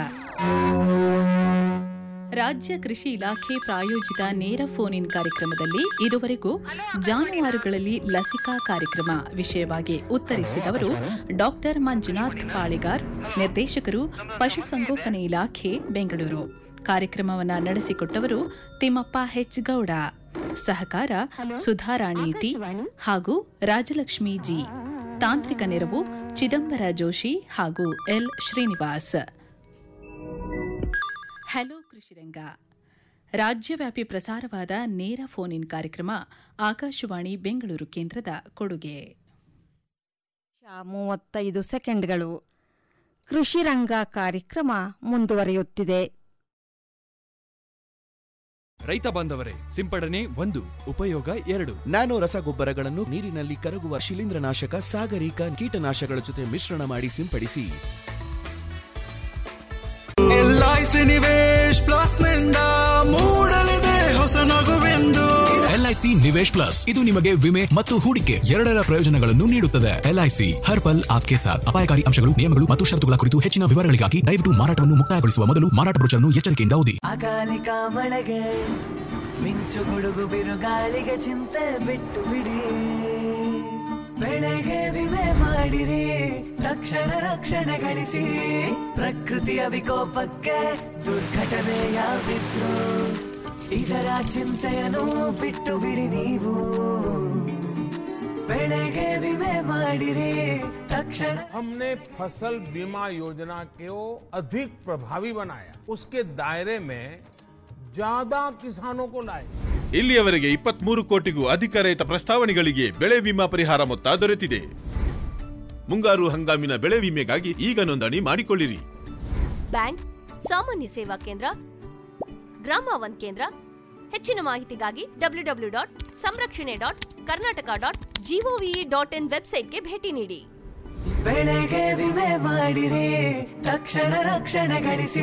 ರಾಜ್ಯ ಕೃಷಿ ಇಲಾಖೆ ಪ್ರಾಯೋಜಿತ ನೇರ ಫೋನ್ ಇನ್ ಕಾರ್ಯಕ್ರಮದಲ್ಲಿ ಇದುವರೆಗೂ ಜಾನುವಾರುಗಳಲ್ಲಿ ಲಸಿಕಾ ಕಾರ್ಯಕ್ರಮ ವಿಷಯವಾಗಿ ಉತ್ತರಿಸಿದವರು ಡಾಕ್ಟರ್ ಮಂಜುನಾಥ್ ಪಾಳಿಗಾರ್ ನಿರ್ದೇಶಕರು ಪಶುಸಂಗೋಪನೆ ಇಲಾಖೆ ಬೆಂಗಳೂರು ಕಾರ್ಯಕ್ರಮವನ್ನು ನಡೆಸಿಕೊಟ್ಟವರು ತಿಮ್ಮಪ್ಪ ಹೆಚ್ ಗೌಡ ಸಹಕಾರ ಸುಧಾರಾಣಿ ಟಿ ಹಾಗೂ ರಾಜಲಕ್ಷ್ಮಿ ಜಿ ತಾಂತ್ರಿಕ ನೆರವು ಚಿದಂಬರ ಜೋಶಿ ಹಾಗೂ ಎಲ್ ಶ್ರೀನಿವಾಸ್ ಹಲೋ ಕೃಷಿರಂಗ ರಾಜ್ಯವ್ಯಾಪಿ ಪ್ರಸಾರವಾದ ನೇರ ಫೋನ್ ಇನ್ ಕಾರ್ಯಕ್ರಮ ಆಕಾಶವಾಣಿ ಬೆಂಗಳೂರು ಕೇಂದ್ರದ ಕೊಡುಗೆ ಮೂವತ್ತೈದು ಸೆಕೆಂಡ್ಗಳು ಕೃಷಿ ರಂಗ ಕಾರ್ಯಕ್ರಮ ಮುಂದುವರಿಯುತ್ತಿದೆ ರೈತ ಬಾಂಧವರೇ ಸಿಂಪಡಣೆ ಒಂದು ಉಪಯೋಗ ಎರಡು ನ್ಯಾನೋ ರಸಗೊಬ್ಬರಗಳನ್ನು ನೀರಿನಲ್ಲಿ ಕರಗುವ ಶಿಲೀಂಧ್ರನಾಶಕ ಸಾಗರಿಕ ಕೀಟನಾಶಕಗಳ ಜೊತೆ ಮಿಶ್ರಣ ಮಾಡಿ ಸಿಂಪಡಿಸಿ ಎಲ್ಐಸಿ ನಿವೇಶ್ ಪ್ಲಸ್ ನಿಂದ ಮೂಡಲಿದೆ ಹೊಸ ನಗುವೆಂದು ಎಲ್ಐಸಿ ನಿವೇಶ್ ಪ್ಲಸ್ ಇದು ನಿಮಗೆ ವಿಮೆ ಮತ್ತು ಹೂಡಿಕೆ ಎರಡರ ಪ್ರಯೋಜನಗಳನ್ನು ನೀಡುತ್ತದೆ ಎಲ್ಐಸಿ ಹರ್ ಪಲ್ ಆಪ್ಕೆ ಸಾಥ್ ಅಪಾಯಕಾರಿ ಅಂಶಗಳು ನಿಯಮಗಳು ಮತ್ತು ಷರತ್ತುಗಳ ಕುರಿತು ಹೆಚ್ಚಿನ ವಿವರಗಳಿಗಾಗಿ ದಯವಿಟ್ಟು ಮಾರಾಟವನ್ನು ಮುಕ್ತಾಯಗೊಳಿಸುವ ಮೊದಲು ಮಾರಾಟ ಬ್ರೋಚರ್ನ್ನು ಎಚ್ಚರಿಕೆಯಿಂದ ಓದಿ ಅಕಾಲಿಕ ಮಳೆಗೆ ಮಿಂಚು ಗುಡುಗು ಬಿರುಗಾಳಿಗೆ ಚಿಂತೆ ಬಿಟ್ಟು ಬಿಡಿ ಬೆಳೆಗೆ ವಿಮೆ ಮಾಡಿರಿ ತಕ್ಷಣ ರಕ್ಷಣೆ ಗಳಿಸಿ ಪ್ರಕೃತಿಯ ವಿಕೋಪಕ್ಕೆ ದುರ್ಘಟನೆಯಾಗಿದ್ರು ಇದರ ಚಿಂತೆಯನ್ನು ಬಿಟ್ಟು ಬಿಡಿ ನೀವು ಬೆಳೆಗೆ ವಿಮೆ ಮಾಡಿರಿ ತಕ್ಷಣ हमने फसल बीमा योजना को अधिक प्रभावी बनाया उसके दायरे में ज्यादा किसानों को लाए ಇಲ್ಲಿಯವರೆಗೆ ಇಪ್ಪತ್ಮೂರು ಕೋಟಿಗೂ ಅಧಿಕ ರೈತ ಪ್ರಸ್ತಾವನೆಗಳಿಗೆ ಬೆಳೆ ವಿಮಾ ಪರಿಹಾರ ಮೊತ್ತ ದೊರೆತಿದೆ ಮುಂಗಾರು ಹಂಗಾಮಿನ ಬೆಳೆ ವಿಮೆಗಾಗಿ ಈಗ ನೋಂದಣಿ ಮಾಡಿಕೊಳ್ಳಿರಿ ಬ್ಯಾಂಕ್ ಸಾಮಾನ್ಯ ಸೇವಾ ಕೇಂದ್ರ ಗ್ರಾಮ ಒನ್ ಕೇಂದ್ರ ಹೆಚ್ಚಿನ ಮಾಹಿತಿಗಾಗಿ ಡಬ್ಲ್ಯೂ ಡಬ್ಲ್ಯೂ ಡಾಟ್ ಸಂರಕ್ಷಣೆ dot Karnataka dot G O V dot in ವೆಬ್ಸೈಟ್ಗೆ ಭೇಟಿ ನೀಡಿ ಬೆಳೆಗೆ ವಿಮೆ ಮಾಡಿರಿ ತಕ್ಷಣ ರಕ್ಷಣೆ ಗಳಿಸಿ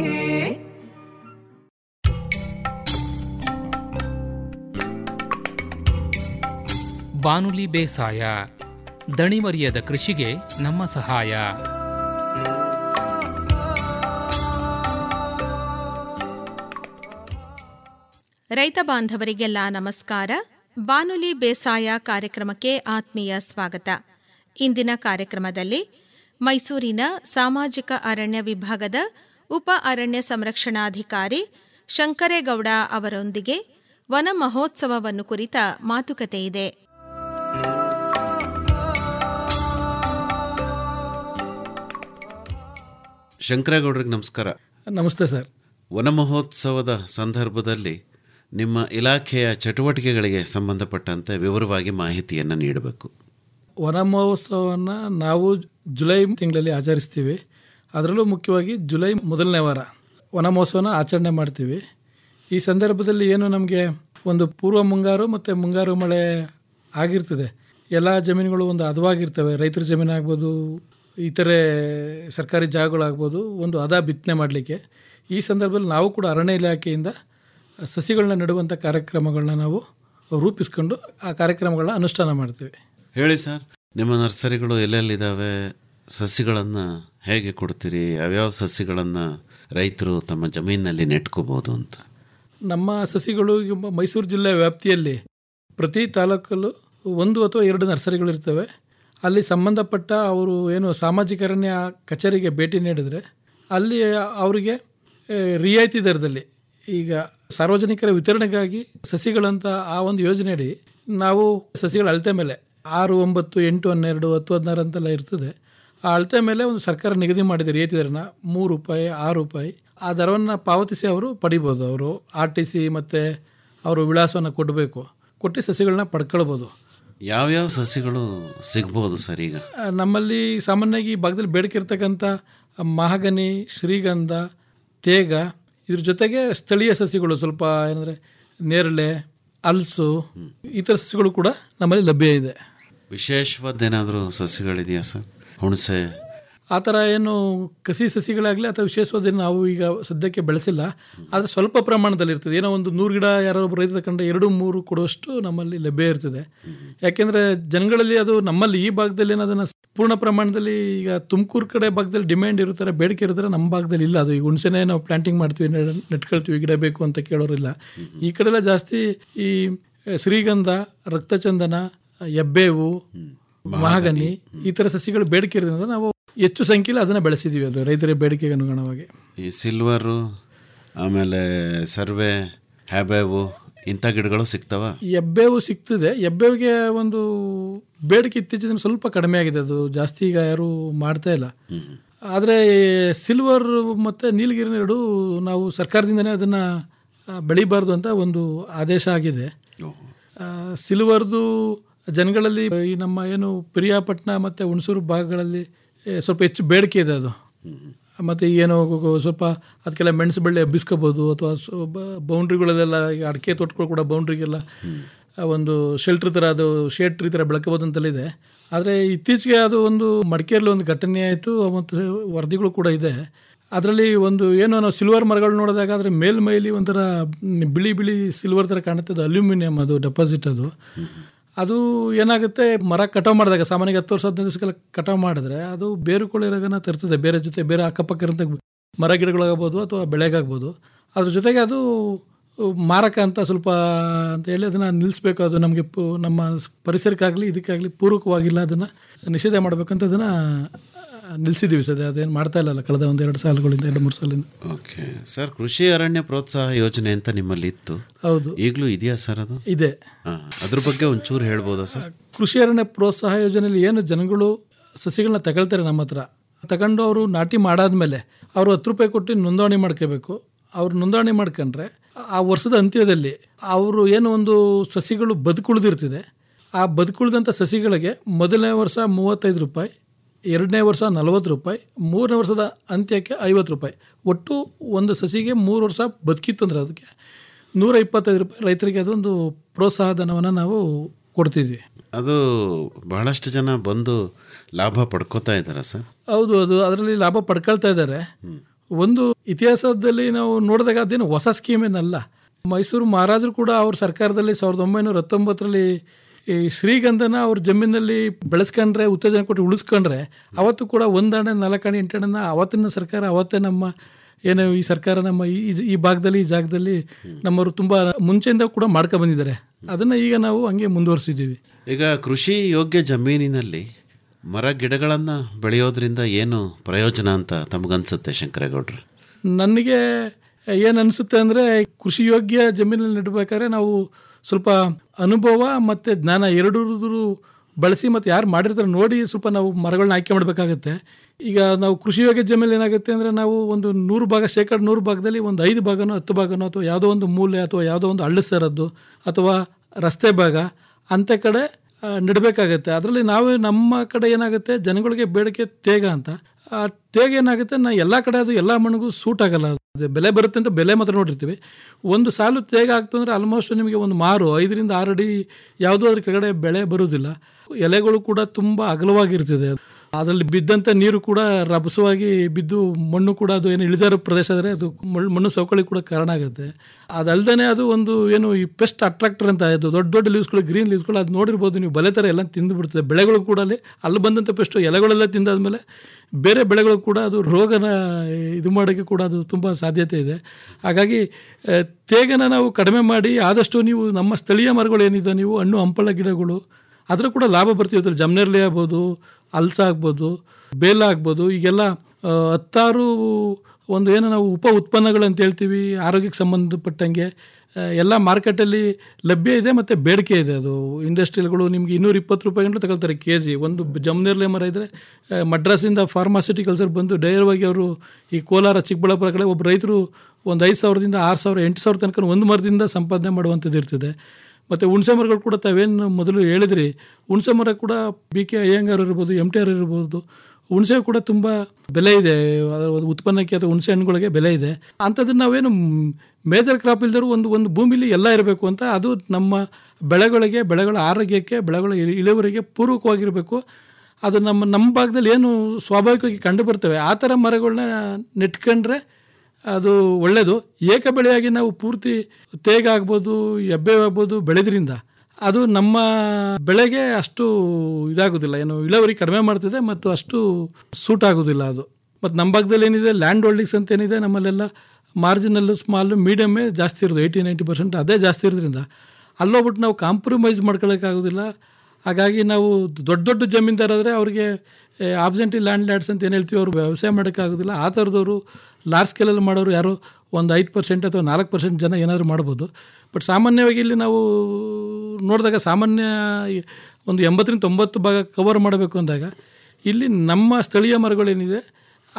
ಬಾನುಲಿ ಬೇಸಾಯ ದಣಿವರಿಯದ ಕೃಷಿಗೆ ನಮ್ಮ ಸಹಾಯ ರೈತ ಬಾಂಧವರಿಗೆಲ್ಲ ನಮಸ್ಕಾರ ಬಾನುಲಿ ಬೇಸಾಯ ಕಾರ್ಯಕ್ರಮಕ್ಕೆ ಆತ್ಮೀಯ ಸ್ವಾಗತ ಇಂದಿನ ಕಾರ್ಯಕ್ರಮದಲ್ಲಿ ಮೈಸೂರಿನ ಸಾಮಾಜಿಕ ಅರಣ್ಯ ವಿಭಾಗದ ಉಪ ಅರಣ್ಯ ಸಂರಕ್ಷಣಾಧಿಕಾರಿ ಶಂಕರೇಗೌಡ ಅವರೊಂದಿಗೆ ವನ ಮಹೋತ್ಸವವನ್ನು ಕುರಿತ ಮಾತುಕತೆ ಇದೆ ಶಂಕರೇಗೌಡ್ರಿಗೆ ನಮಸ್ಕಾರ ನಮಸ್ತೆ ಸರ್ ವನ ಮಹೋತ್ಸವದ ಸಂದರ್ಭದಲ್ಲಿ ನಿಮ್ಮ ಇಲಾಖೆಯ ಚಟುವಟಿಕೆಗಳಿಗೆ ಸಂಬಂಧಪಟ್ಟಂತೆ ವಿವರವಾಗಿ ಮಾಹಿತಿಯನ್ನು ನೀಡಬೇಕು ವನ ಮಹೋತ್ಸವವನ್ನು ನಾವು ಜುಲೈ ತಿಂಗಳಲ್ಲಿ ಆಚರಿಸ್ತೀವಿ ಅದರಲ್ಲೂ ಮುಖ್ಯವಾಗಿ ಜುಲೈ ಮೊದಲನೇ ವಾರ ವನ ಮಹೋತ್ಸವನ ಆಚರಣೆ ಮಾಡ್ತೀವಿ ಈ ಸಂದರ್ಭದಲ್ಲಿ ಏನು ನಮಗೆ ಒಂದು ಪೂರ್ವ ಮುಂಗಾರು ಮತ್ತು ಮುಂಗಾರು ಮಳೆ ಆಗಿರ್ತದೆ ಎಲ್ಲ ಜಮೀನುಗಳು ಒಂದು ಹದವಾಗಿರ್ತವೆ ರೈತರ ಜಮೀನು ಆಗ್ಬೋದು ಇತರೆ ಸರ್ಕಾರಿ ಜಾಗಗಳಾಗ್ಬೋದು ಒಂದು ಹದ ಬಿತ್ತನೆ ಮಾಡಲಿಕ್ಕೆ ಈ ಸಂದರ್ಭದಲ್ಲಿ ನಾವು ಕೂಡ ಅರಣ್ಯ ಇಲಾಖೆಯಿಂದ ಸಸಿಗಳನ್ನ ನೆಡುವಂಥ ಕಾರ್ಯಕ್ರಮಗಳನ್ನ ನಾವು ರೂಪಿಸ್ಕೊಂಡು ಆ ಕಾರ್ಯಕ್ರಮಗಳನ್ನ ಅನುಷ್ಠಾನ ಮಾಡ್ತೀವಿ ಹೇಳಿ ಸರ್ ನಿಮ್ಮ ನರ್ಸರಿಗಳು ಎಲ್ಲೆಲ್ಲಿದ್ದಾವೆ ಸಸಿಗಳನ್ನು ಹೇಗೆ ಕೊಡ್ತೀರಿ ಯಾವ್ಯಾವ ಸಸಿಗಳನ್ನು ರೈತರು ತಮ್ಮ ಜಮೀನಿನಲ್ಲಿ ನೆಟ್ಕೋಬೋದು ಅಂತ ನಮ್ಮ ಸಸಿಗಳು ಈಗ ಮ- ಮೈಸೂರು ಜಿಲ್ಲೆ ವ್ಯಾಪ್ತಿಯಲ್ಲಿ ಪ್ರತಿ ತಾಲೂಕಲ್ಲೂ ಒಂದು ಅಥವಾ ಎರಡು ನರ್ಸರಿಗಳಿರ್ತವೆ ಅಲ್ಲಿ ಸಂಬಂಧಪಟ್ಟ ಅವರು ಏನು ಸಾಮಾಜಿಕ ಅರಣ್ಯ ಕಚೇರಿಗೆ ಭೇಟಿ ನೀಡಿದರೆ ಅಲ್ಲಿ ಅವರಿಗೆ ಆ, ರಿಯಾಯಿತಿ ದರದಲ್ಲಿ ಈಗ ಸಾರ್ವಜನಿಕರ ವಿತರಣೆಗಾಗಿ ಸಸಿಗಳಂತ ಆ ಒಂದು ಯೋಜನೆಯಡಿ ನಾವು ಸಸಿಗಳ ಅಳತೆ ಮೇಲೆ ಆರು ಒಂಬತ್ತು ಎಂಟು ಹನ್ನೆರಡು ಹತ್ತು ಹದಿನಾರು ಅಂತೆಲ್ಲ ಇರ್ತದೆ ಆ ಅಳತೆ ಮೇಲೆ ಒಂದು ಸರ್ಕಾರ ನಿಗದಿ ಮಾಡಿದೆ ರಿಯಾಯಿತಿ ದರನ ಮೂರು ರೂಪಾಯಿ ಆರು ರೂಪಾಯಿ ಆ ದರವನ್ನು ಪಾವತಿಸಿ ಅವರು ಪಡಿಬೋದು ಅವರು ಆರ್ ಟಿ ಸಿ ಮತ್ತು ಅವರು ವಿಳಾಸವನ್ನು ಕೊಡಬೇಕು ಕೊಟ್ಟು ಸಸಿಗಳನ್ನ ಪಡ್ಕೊಳ್ಬೋದು ಯಾವ್ಯಾವ ಸಸಿಗಳು ಸಿಗ್ಬೋದು ಸರ್ ಈಗ ಆ, ನಮ್ಮಲ್ಲಿ ಸಾಮಾನ್ಯವಾಗಿ ಈ ಭಾಗದಲ್ಲಿ ಬೇಡಿಕೆ ಇರ್ತಕ್ಕಂಥ ಮಹಾಗನಿ ಶ್ರೀಗಂಧ ತೇಗ ಇದ್ರ ಜೊತೆಗೆ ಸ್ಥಳೀಯ ಸಸಿಗಳು ಸ್ವಲ್ಪ ಏನಂದರೆ ನೇರಳೆ ಹಲ್ಸು ಈ ಥರ ಸಸಿಗಳು ಕೂಡ ನಮ್ಮಲ್ಲಿ ಲಭ್ಯ ಇದೆ ವಿಶೇಷವಾದ್ದೇನಾದರೂ ಸಸಿಗಳಿದೆಯಾ ಸರ್ ಹುಣಸೆ ಆ ಥರ ಏನು ಕಸಿ ಸಸಿಗಳಾಗಲಿ ಅಥವಾ ವಿಶೇಷವಾದೇನು ನಾವು ಈಗ ಸದ್ಯಕ್ಕೆ ಬೆಳೆಸಿಲ್ಲ ಆದರೆ ಸ್ವಲ್ಪ ಪ್ರಮಾಣದಲ್ಲಿ ಇರ್ತದೆ ಏನೋ ಒಂದು ನೂರು ಗಿಡ ಯಾರೋ ಒಬ್ಬರು ರೈತ ಕಂಡು ಎರಡು ಮೂರು ಕೊಡುವಷ್ಟು ನಮ್ಮಲ್ಲಿ ಲಭ್ಯ ಇರ್ತದೆ ಯಾಕೆಂದರೆ ಜನಗಳಲ್ಲಿ ಅದು ನಮ್ಮಲ್ಲಿ ಈ ಭಾಗದಲ್ಲಿ ಅದನ್ನು ಪೂರ್ಣ ಪ್ರಮಾಣದಲ್ಲಿ ಈಗ ತುಮಕೂರು ಕಡೆ ಭಾಗದಲ್ಲಿ ಡಿಮ್ಯಾಂಡ್ ಇರ್ತಾರೆ ಬೇಡಿಕೆ ಇರ್ತಾರೆ ನಮ್ಮ ಭಾಗದಲ್ಲಿ ಇಲ್ಲ ಅದು ಈಗ ಹುಣಸೆನೇ ನಾವು ಪ್ಲಾಂಟಿಂಗ್ ಮಾಡ್ತೀವಿ ನೆಡ್- ನೆಟ್ಕೊಳ್ತೀವಿ ಗಿಡ ಬೇಕು ಅಂತ ಕೇಳೋರಿಲ್ಲ ಈ ಕಡೆ ಎಲ್ಲ ಜಾಸ್ತಿ ಈ ಶ್ರೀಗಂಧ ರಕ್ತಚಂದನ ಎಬ್ಬೇವು ಮಹಾಗನಿ ಈ ಥರ ಸಸಿಗಳು ಬೇಡಿಕೆ ಇರೋದ್ರಿಂದ ನಾವು ಹೆಚ್ಚು ಸಂಖ್ಯೆಯಲ್ಲಿ ಅದನ್ನು ಬೆಳೆಸಿದ್ದೀವಿ ಅದು ರೈತರ ಬೇಡಿಕೆಗೆ ಅನುಗುಣವಾಗಿ ಈ ಸಿಲ್ವರು ಆಮೇಲೆ ಸರ್ವೆ ಹ್ಯಾಬೇವು ಇಂಥ ಗಿಡಗಳು ಸಿಗ್ತವ ಎಬ್ಬೇವು ಸಿಗ್ತದೆ ಎಬ್ಬೇವಿಗೆ ಒಂದು ಬೇಡಿಕೆ ಇತ್ತೀಚಿನ ದಿನ ಸ್ವಲ್ಪ ಕಡಿಮೆ ಆಗಿದೆ ಅದು ಜಾಸ್ತಿ ಈಗ ಯಾರು ಮಾಡ್ತಾ ಇಲ್ಲ ಆದರೆ ಸಿಲ್ವರ್ ಮತ್ತು ನೀಲಗಿರಿ ಎರಡು ನಾವು ಸರ್ಕಾರದಿಂದನೇ ಅದನ್ನು ಬೆಳಿಬಾರ್ದು ಅಂತ ಒಂದು ಆದೇಶ ಆಗಿದೆ ಆ, ಸಿಲ್ವರ್ದು ಜನಗಳಲ್ಲಿ ಈ ನಮ್ಮ ಏನು ಪ್ರಿಯಾಪಟ್ಟಣ ಮತ್ತು ಹುಣಸೂರು ಭಾಗಗಳಲ್ಲಿ ಏ, ಸ್ವಲ್ಪ ಹೆಚ್ಚು ಬೇಡಿಕೆ ಇದೆ ಅದು ಮತ್ತು ಏನೋ ಸ್ವಲ್ಪ ಅದಕ್ಕೆಲ್ಲ ಮೆಣಸು ಬಳ್ಳಿ ಹಬ್ಬಿಸ್ಕೋಬೋದು ಅಥವಾ ಬೌಂಡ್ರಿಗಳಲ್ಲೆಲ್ಲ ಈಗ ಅಡಿಕೆ ತೋಟಗಳು ಕೂಡ ಬೌಂಡ್ರಿಗೆಲ್ಲ ಒಂದು ಶೆಲ್ಟ್ರ್ ಥರ ಅದು ಶೇಡ್ ಟ್ರೀ ಥರ ಬೆಳಕಬೋದು ಅಂತೆಲ್ಲ ಇದೆ ಆದರೆ ಇತ್ತೀಚೆಗೆ ಅದು ಒಂದು ಮಡಿಕೇರಿಲಿ ಒಂದು ಘಟನೆ ಆಯಿತು ಮತ್ತು ವರದಿಗಳು ಕೂಡ ಇದೆ ಅದರಲ್ಲಿ ಒಂದು ಏನು ನಾವು ಸಿಲ್ವರ್ ಮರಗಳು ನೋಡಿದಾಗ ಅದರ ಮೇಲ್ಮೈಲಿ ಒಂಥರ ಬಿಳಿ ಬಿಳಿ ಸಿಲ್ವರ್ ಥರ ಕಾಣುತ್ತೆ ಅದು ಅಲ್ಯೂಮಿನಿಯಂ ಅದು ಡೆಪಾಸಿಟ್ ಅದು ಅದು ಏನಾಗುತ್ತೆ ಮರ ಕಟಾವು ಮಾಡಿದಾಗ ಸಾಮಾನ್ಯವಾಗಿ ಹತ್ತು ವರ್ಷ ಹದಿನೈದು ದಿವಸಕ್ಕೆಲ್ಲ ಕಟಾವು ಮಾಡಿದ್ರೆ ಅದು ಬೇರುಕೊಳ್ಳಿರೋಗನ ತರ್ತದೆ ಬೇರೆ ಜೊತೆ ಬೇರೆ ಅಕ್ಕಪಕ್ಕ ಇರೋಂಥ ಮರ ಗಿಡಗಳಾಗ್ಬೋದು ಅಥವಾ ಬೆಳೆಗಾಗ್ಬೋದು ಅದ್ರ ಜೊತೆಗೆ ಅದು ಮಾರಕ ಅಂತ ಸ್ವಲ್ಪ ಅಂತ ಹೇಳಿ ಅದನ್ನು ನಿಲ್ಲಿಸ್ಬೇಕು ಅದು ನಮಗೆ ಪು- ನಮ್ಮ ಪರಿಸರಕ್ಕಾಗಲಿ ಇದಕ್ಕಾಗಲಿ ಪೂರಕವಾಗಿಲ್ಲ ಅದನ್ನು ನಿಷೇಧ ಮಾಡಬೇಕಂತ ಅದನ್ನು ನಿಲ್ಲಿಸಿದ್ದೀವಿ ಸದ್ಯ ಅದೇನು ಮಾಡ್ತಾ ಇಲ್ಲಲ್ಲ ಕಳೆದ ಒಂದು ಎರಡು ಸಾಲುಗಳಿಂದ ಎರಡು ಮೂರು ಸಾಲಿಂದ ಓಕೆ ಸರ್ ಕೃಷಿ ಅರಣ್ಯ ಪ್ರೋತ್ಸಾಹ ಯೋಜನೆ ಅಂತ ನಿಮ್ಮಲ್ಲಿ ಇತ್ತು ಹೌದು ಈಗಲೂ ಇದೆಯಾ ಸರ್ ಅದು ಇದೆ ಹಾಂ ಅದ್ರ ಬಗ್ಗೆ ಒಂಚೂರು ಹೇಳ್ಬೋದಾ ಸರ್ ಕೃಷಿ ಅರಣ್ಯ ಪ್ರೋತ್ಸಾಹ ಯೋಜನೆಯಲ್ಲಿ ಏನು ಜನಗಳು ಸಸಿಗಳನ್ನ ತಗೊಳ್ತಾರೆ ನಮ್ಮ ಹತ್ರ ತಗೊಂಡು ಅವರು ನಾಟಿ ಮಾಡಾದ್ಮೇಲೆ ಅವರು ಹತ್ತು ರೂಪಾಯಿ ಕೊಟ್ಟು ನೋಂದಣಿ ಮಾಡ್ಕೋಬೇಕು ಅವ್ರು ನೋಂದಣಿ ಮಾಡ್ಕೊಂಡ್ರೆ ಆ ವರ್ಷದ ಅಂತ್ಯದಲ್ಲಿ ಅವರು ಏನು ಒಂದು ಸಸಿಗಳು ಬದುಕುಳಿದಿರ್ತಿದೆ ಆ ಬದುಕುಳಿದಂಥ ಸಸಿಗಳಿಗೆ ಮೊದಲನೇ ವರ್ಷ ಮೂವತ್ತೈದು ರೂಪಾಯಿ ಎರಡನೇ ವರ್ಷ ನಲವತ್ತು ರೂಪಾಯಿ ಮೂರನೇ ವರ್ಷದ ಅಂತ್ಯಕ್ಕೆ ಐವತ್ತು ರೂಪಾಯಿ ಒಟ್ಟು ಒಂದು ಸಸಿಗೆ ಮೂರು ವರ್ಷ ಬದುಕಿತ್ತು ಅಂದ್ರೆ ಅದಕ್ಕೆ ನೂರ ಇಪ್ಪತ್ತೈದು ರೂಪಾಯಿ ರೈತರಿಗೆ ಅದೊಂದು ಪ್ರೋತ್ಸಾಹ ಧನವನ್ನು ನಾವು ಕೊಡ್ತಿದ್ವಿ ಅದು ಬಹಳಷ್ಟು ಜನ ಬಂದು ಲಾಭ ಪಡ್ಕೋತಾ ಇದ್ದಾರಾ ಸರ್ ಹೌದು ಅದು ಅದರಲ್ಲಿ ಲಾಭ ಪಡ್ಕೊಳ್ತಾ ಇದ್ದಾರೆ ಒಂದು ಇತಿಹಾಸದಲ್ಲಿ ನಾವು ನೋಡಿದಾಗ ಅದೇನು ಹೊಸ ಸ್ಕೀಮ್ ಏನಲ್ಲ ಮೈಸೂರು ಮಹಾರಾಜರು ಕೂಡ ಅವ್ರ ಸರ್ಕಾರದಲ್ಲಿ ಸಾವಿರದ ಒಂಬೈನೂರ ಹತ್ತೊಂಬತ್ತರಲ್ಲಿ ಈ ಶ್ರೀಗಂಧನ ಅವ್ರ ಜಮೀನಲ್ಲಿ ಬೆಳೆಸ್ಕೊಂಡ್ರೆ ಉತ್ತೇಜನ ಕೊಟ್ಟು ಉಳಿಸ್ಕೊಂಡ್ರೆ ಅವತ್ತು ಕೂಡ ಒಂದಣೆ ನಾಲ್ಕಣೆ ಎಂಟಣೆನ ಅವತ್ತಿನ ಸರ್ಕಾರ ಅವತ್ತೇ ನಮ್ಮ ಏನು ಈ ಸರ್ಕಾರ ನಮ್ಮ ಈ ಈ- ಈ ಭಾಗದಲ್ಲಿ ಈ ಜಾಗದಲ್ಲಿ ನಮ್ಮವರು ತುಂಬ ಮುಂಚೆಯಿಂದ ಕೂಡ ಮಾಡ್ಕೊ ಬಂದಿದ್ದಾರೆ ಅದನ್ನು ಈಗ ನಾವು ಹಂಗೆ ಮುಂದುವರಿಸಿದ್ದೀವಿ ಈಗ ಕೃಷಿ ಯೋಗ್ಯ ಜಮೀನಿನಲ್ಲಿ ಮರ ಗಿಡಗಳನ್ನು ಬೆಳೆಯೋದ್ರಿಂದ ಏನು ಪ್ರಯೋಜನ ಅಂತ ತಮಗನ್ಸುತ್ತೆ ಶಂಕರೇಗೌಡ್ರೆ ನನಗೆ ಏನು ಅನಿಸುತ್ತೆ ಅಂದರೆ ಕೃಷಿ ಯೋಗ್ಯ ಜಮೀನಲ್ಲಿ ನೆಡಬೇಕಾದ್ರೆ ನಾವು ಸ್ವಲ್ಪ ಅನುಭವ ಮತ್ತು ಜ್ಞಾನ ಎರಡೂ ಬಳಸಿ ಮತ್ತು ಯಾರು ಮಾಡಿರ್ತಾರೆ ನೋಡಿ ಸ್ವಲ್ಪ ನಾವು ಮರಗಳನ್ನ ಆಯ್ಕೆ ಮಾಡಬೇಕಾಗತ್ತೆ ಈಗ ನಾವು ಕೃಷಿ ಯೋಗ್ಯ ಜಮೀನು ಏನಾಗುತ್ತೆ ಅಂದರೆ ನಾವು ಒಂದು ನೂರು ಭಾಗ ಶೇಕಡ ನೂರು ಭಾಗದಲ್ಲಿ ಒಂದು ಐದು ಭಾಗನೋ ಹತ್ತು ಭಾಗನೋ ಅಥವಾ ಯಾವುದೋ ಒಂದು ಮೂಲೆ ಅಥವಾ ಯಾವುದೋ ಒಂದು ಹಳ್ಳ ಸೇರದ್ದು ಅಥವಾ ರಸ್ತೆ ಭಾಗ ಅಂಥ ಕಡೆ ಆ, ನೆಡಬೇಕಾಗತ್ತೆ ಅದರಲ್ಲಿ ನಾವು ನಮ್ಮ ಕಡೆ ಏನಾಗುತ್ತೆ ಜನಗಳಿಗೆ ಬೇಡಿಕೆ ತೇಗ ಅಂತ ಆ ತೇಗ ಏನಾಗುತ್ತೆ ನಾ ಎಲ್ಲ ಕಡೆ ಅದು ಎಲ್ಲ ಮಣ್ಣಿಗೂ ಸೂಟ್ ಆಗಲ್ಲ ಅದು ಬೆಲೆ ಬರುತ್ತೆ ಅಂತ ಬೆಲೆ ಮಾತ್ರ ನೋಡಿರ್ತೀವಿ ಒಂದು ಸಾಲು ತೇಗ ಆಗ್ತಂದ್ರೆ ಆಲ್ಮೋಸ್ಟ್ ನಿಮಗೆ ಒಂದು ಮಾರು ಐದರಿಂದ ಆರು ಅಡಿ ಯಾವುದೋ ಅದ್ರ ಕೆಳಗಡೆ ಬೆಳೆ ಬರುವುದಿಲ್ಲ ಎಲೆಗಳು ಕೂಡ ತುಂಬ ಅಗಲವಾಗಿರ್ತದೆ ಅದರಲ್ಲಿ ಬಿದ್ದಂಥ ನೀರು ಕೂಡ ರಭಸವಾಗಿ ಬಿದ್ದು ಮಣ್ಣು ಕೂಡ ಅದು ಏನು ಇಳಿಜಾರು ಪ್ರದೇಶ ಆದರೆ ಅದು ಮಣ್ಣು ಮಣ್ಣು ಸವಕಳಿ ಕೂಡ ಕಾರಣ ಆಗುತ್ತೆ ಅದಲ್ದೇ ಅದು ಒಂದು ಏನು ಈ ಪೆಸ್ಟ್ ಅಟ್ರಾಕ್ಟರ್ ಅಂತ ಇದು ದೊಡ್ಡ ದೊಡ್ಡ ಲೀವ್ಸ್ಗಳು ಗ್ರೀನ್ ಲೀವ್ಸ್ಗಳು ಅದು ನೋಡಿರ್ಬೋದು ನೀವು ಬಲೆ ಥರ ಎಲ್ಲ ತಿಂದು ಬಿಡ್ತದೆ ಬೆಳೆಗಳು ಕೂಡ ಅಲ್ಲಿ ಅಲ್ಲಿ ಬಂದಂಥ ಪೆಸ್ಟು ಎಲೆಗಳೆಲ್ಲ ತಿಂದಾದ್ಮೇಲೆ ಬೇರೆ ಬೆಳೆಗಳು ಕೂಡ ಅದು ರೋಗನ ಇದು ಮಾಡೋಕ್ಕೆ ಕೂಡ ಅದು ತುಂಬ ಸಾಧ್ಯತೆ ಇದೆ ಹಾಗಾಗಿ ಆ, ತೇಗನ ನಾವು ಕಡಿಮೆ ಮಾಡಿ ಆದಷ್ಟು ನೀವು ನಮ್ಮ ಸ್ಥಳೀಯ ಮರಗಳು ಏನಿದೆ ನೀವು ಹಣ್ಣು ಹಂಪಳ ಗಿಡಗಳು ಅದರ ಕೂಡ ಲಾಭ ಬರ್ತೀವಿ ಅದ್ರಲ್ಲಿ ಜಮ್ನೆರ್ಲಿ ಆಗ್ಬೋದು ಅಲ್ಸ ಆಗ್ಬೋದು ಬೇಲ ಆಗ್ಬೋದು ಈಗೆಲ್ಲ ಆ, ಹತ್ತಾರು ಒಂದು ಏನು ನಾವು ಉಪ ಉತ್ಪನ್ನಗಳು ಅಂತ ಹೇಳ್ತೀವಿ ಆರೋಗ್ಯಕ್ಕೆ ಸಂಬಂಧಪಟ್ಟಂಗೆ ಆ, ಎಲ್ಲ ಮಾರ್ಕೆಟಲ್ಲಿ ಲಭ್ಯ ಇದೆ ಮತ್ತು ಬೇಡಿಕೆ ಇದೆ ಅದು ಇಂಡಸ್ಟ್ರಿಯಲ್ಗಳು ನಿಮ್ಗೆ ಇನ್ನೂರ ಇಪ್ಪತ್ತು ರೂಪಾಯಿ ಗಂಟು ತಗೊಳ್ತಾರೆ ಕೆ ಜಿ ಒಂದು ಜಮ್ನೇರ್ಲೆ ಮರ ಇದ್ದರೆ ಆ, ಮಡ್ರಾಸಿಂದ ಫಾರ್ಮಾಸ್ಯೂಟಿಕಲ್ಸಲ್ಲಿ ಬಂದು ನೇರವಾಗಿ ಅವರು ಈ ಕೋಲಾರ ಚಿಕ್ಕಬಳ್ಳಾಪುರ ಕಡೆ ಒಬ್ಬ ರೈತರು ಒಂದು ಐದು ಸಾವಿರದಿಂದ ಆರು ಸಾವಿರ ಎಂಟು ಸಾವಿರ ತನಕ ಒಂದು ಮರದಿಂದ ಸಂಪಾದನೆ ಮಾಡುವಂಥದ್ದು ಇರ್ತದೆ ಮತ್ತು ಹುಣಸೆ ಮರಗಳು ಕೂಡ ತಾವೇನು ಮೊದಲು ಹೇಳಿದ್ರಿ ಹುಣಸೆ ಮರ ಕೂಡ ಬಿ ಕೆ ಅಯ್ಯಂಗಾರ್ ಇರ್ಬೋದು ಎಮ್ ಟಿ ಆರ್ ಇರ್ಬೋದು ಹುಣಸೆ ಕೂಡ ತುಂಬ ಬೆಲೆ ಇದೆ ಅದರ ಒಂದು ಉತ್ಪನ್ನಕ್ಕೆ ಅಥವಾ ಹುಣಸೆ ಹಣ್ಣುಗಳಿಗೆ ಬೆಲೆ ಇದೆ ಅಂಥದ್ದನ್ನು ನಾವೇನು ಮೇಜರ್ ಕ್ರಾಪ್ ಇಲ್ದರೂ ಒಂದು ಒಂದು ಭೂಮಿಲಿ ಎಲ್ಲ ಇರಬೇಕು ಅಂತ ಅದು ನಮ್ಮ ಬೆಳೆಗಳಿಗೆ ಬೆಳೆಗಳ ಆರೋಗ್ಯಕ್ಕೆ ಬೆಳೆಗಳ ಇಳಿ- ಇಳುವರಿಗೆ ಪೂರ್ವಕವಾಗಿರಬೇಕು ಅದು ನಮ್ಮ ನಮ್ಮ ಭಾಗದಲ್ಲಿ ಏನು ಸ್ವಾಭಾವಿಕವಾಗಿ ಕಂಡು ಬರ್ತವೆ ಆ ಥರ ಮರಗಳನ್ನ ನೆಟ್ಕೊಂಡ್ರೆ ಅದು ಒಳ್ಳೆಯದು ಏಕ ಬೆಳೆಯಾಗಿ ನಾವು ಪೂರ್ತಿ ತೇಗ ಆಗ್ಬೋದು ಎಬ್ಬೆ ಆಗ್ಬೋದು ಬೆಳೆದ್ರಿಂದ ಅದು ನಮ್ಮ ಬೆಳೆಗೆ ಅಷ್ಟು ಇದಾಗೋದಿಲ್ಲ ಏನು ಇಳುವರಿ ಕಡಿಮೆ ಮಾಡ್ತಿದೆ ಮತ್ತು ಅಷ್ಟು ಸೂಟ್ ಆಗೋದಿಲ್ಲ ಅದು ಮತ್ತು ನಮ್ಮ ಭಾಗದಲ್ಲಿ ಏನಿದೆ ಲ್ಯಾಂಡ್ ಹೋಲ್ಡಿಂಗ್ಸ್ ಅಂತ ಏನಿದೆ ನಮ್ಮಲ್ಲೆಲ್ಲ ಮಾರ್ಜಿನಲ್ಲು ಸ್ಮಾಲು ಮೀಡಿಯಮ್ಮೇ ಜಾಸ್ತಿ ಇರೋದು ಏಯ್ಟಿ ನೈಂಟಿ ಪರ್ಸೆಂಟ್ ಅದೇ ಜಾಸ್ತಿ ಇರೋದ್ರಿಂದ ಅಲ್ಲೋಗ್ಬಿಟ್ಟು ನಾವು ಕಾಂಪ್ರಮೈಸ್ ಮಾಡ್ಕೊಳ್ಳೋಕ್ಕಾಗೋದಿಲ್ಲ ಹಾಗಾಗಿ ನಾವು ದೊಡ್ಡ ದೊಡ್ಡ ಜಮೀನ್ದಾರಾದರೆ ಅವ್ರಿಗೆ ಆಬ್ಸೆಂಟಿ ಲ್ಯಾಂಡ್ ಲ್ಯಾಡ್ಸ್ ಅಂತ ಏನು ಹೇಳ್ತೀವಿ ಅವರು ವ್ಯವಸಾಯ ಮಾಡೋಕ್ಕಾಗೋದಿಲ್ಲ ಆ ಥರದವರು ಲಾರ್ಜ್ ಸ್ಕೇಲಲ್ಲಿ ಮಾಡೋರು ಯಾರು ಒಂದು ಐದು ಪರ್ಸೆಂಟ್ ಅಥವಾ ನಾಲ್ಕು ಪರ್ಸೆಂಟ್ ಜನ ಏನಾದರೂ ಮಾಡ್ಬೋದು ಬಟ್ ಸಾಮಾನ್ಯವಾಗಿ ಇಲ್ಲಿ ನಾವು ನೋಡಿದಾಗ ಸಾಮಾನ್ಯ ಒಂದು ಎಂಬತ್ತರಿಂದ ತೊಂಬತ್ತು ಭಾಗ ಕವರ್ ಮಾಡಬೇಕು ಅಂದಾಗ ಇಲ್ಲಿ ನಮ್ಮ ಸ್ಥಳೀಯ ಮರಗಳೇನಿದೆ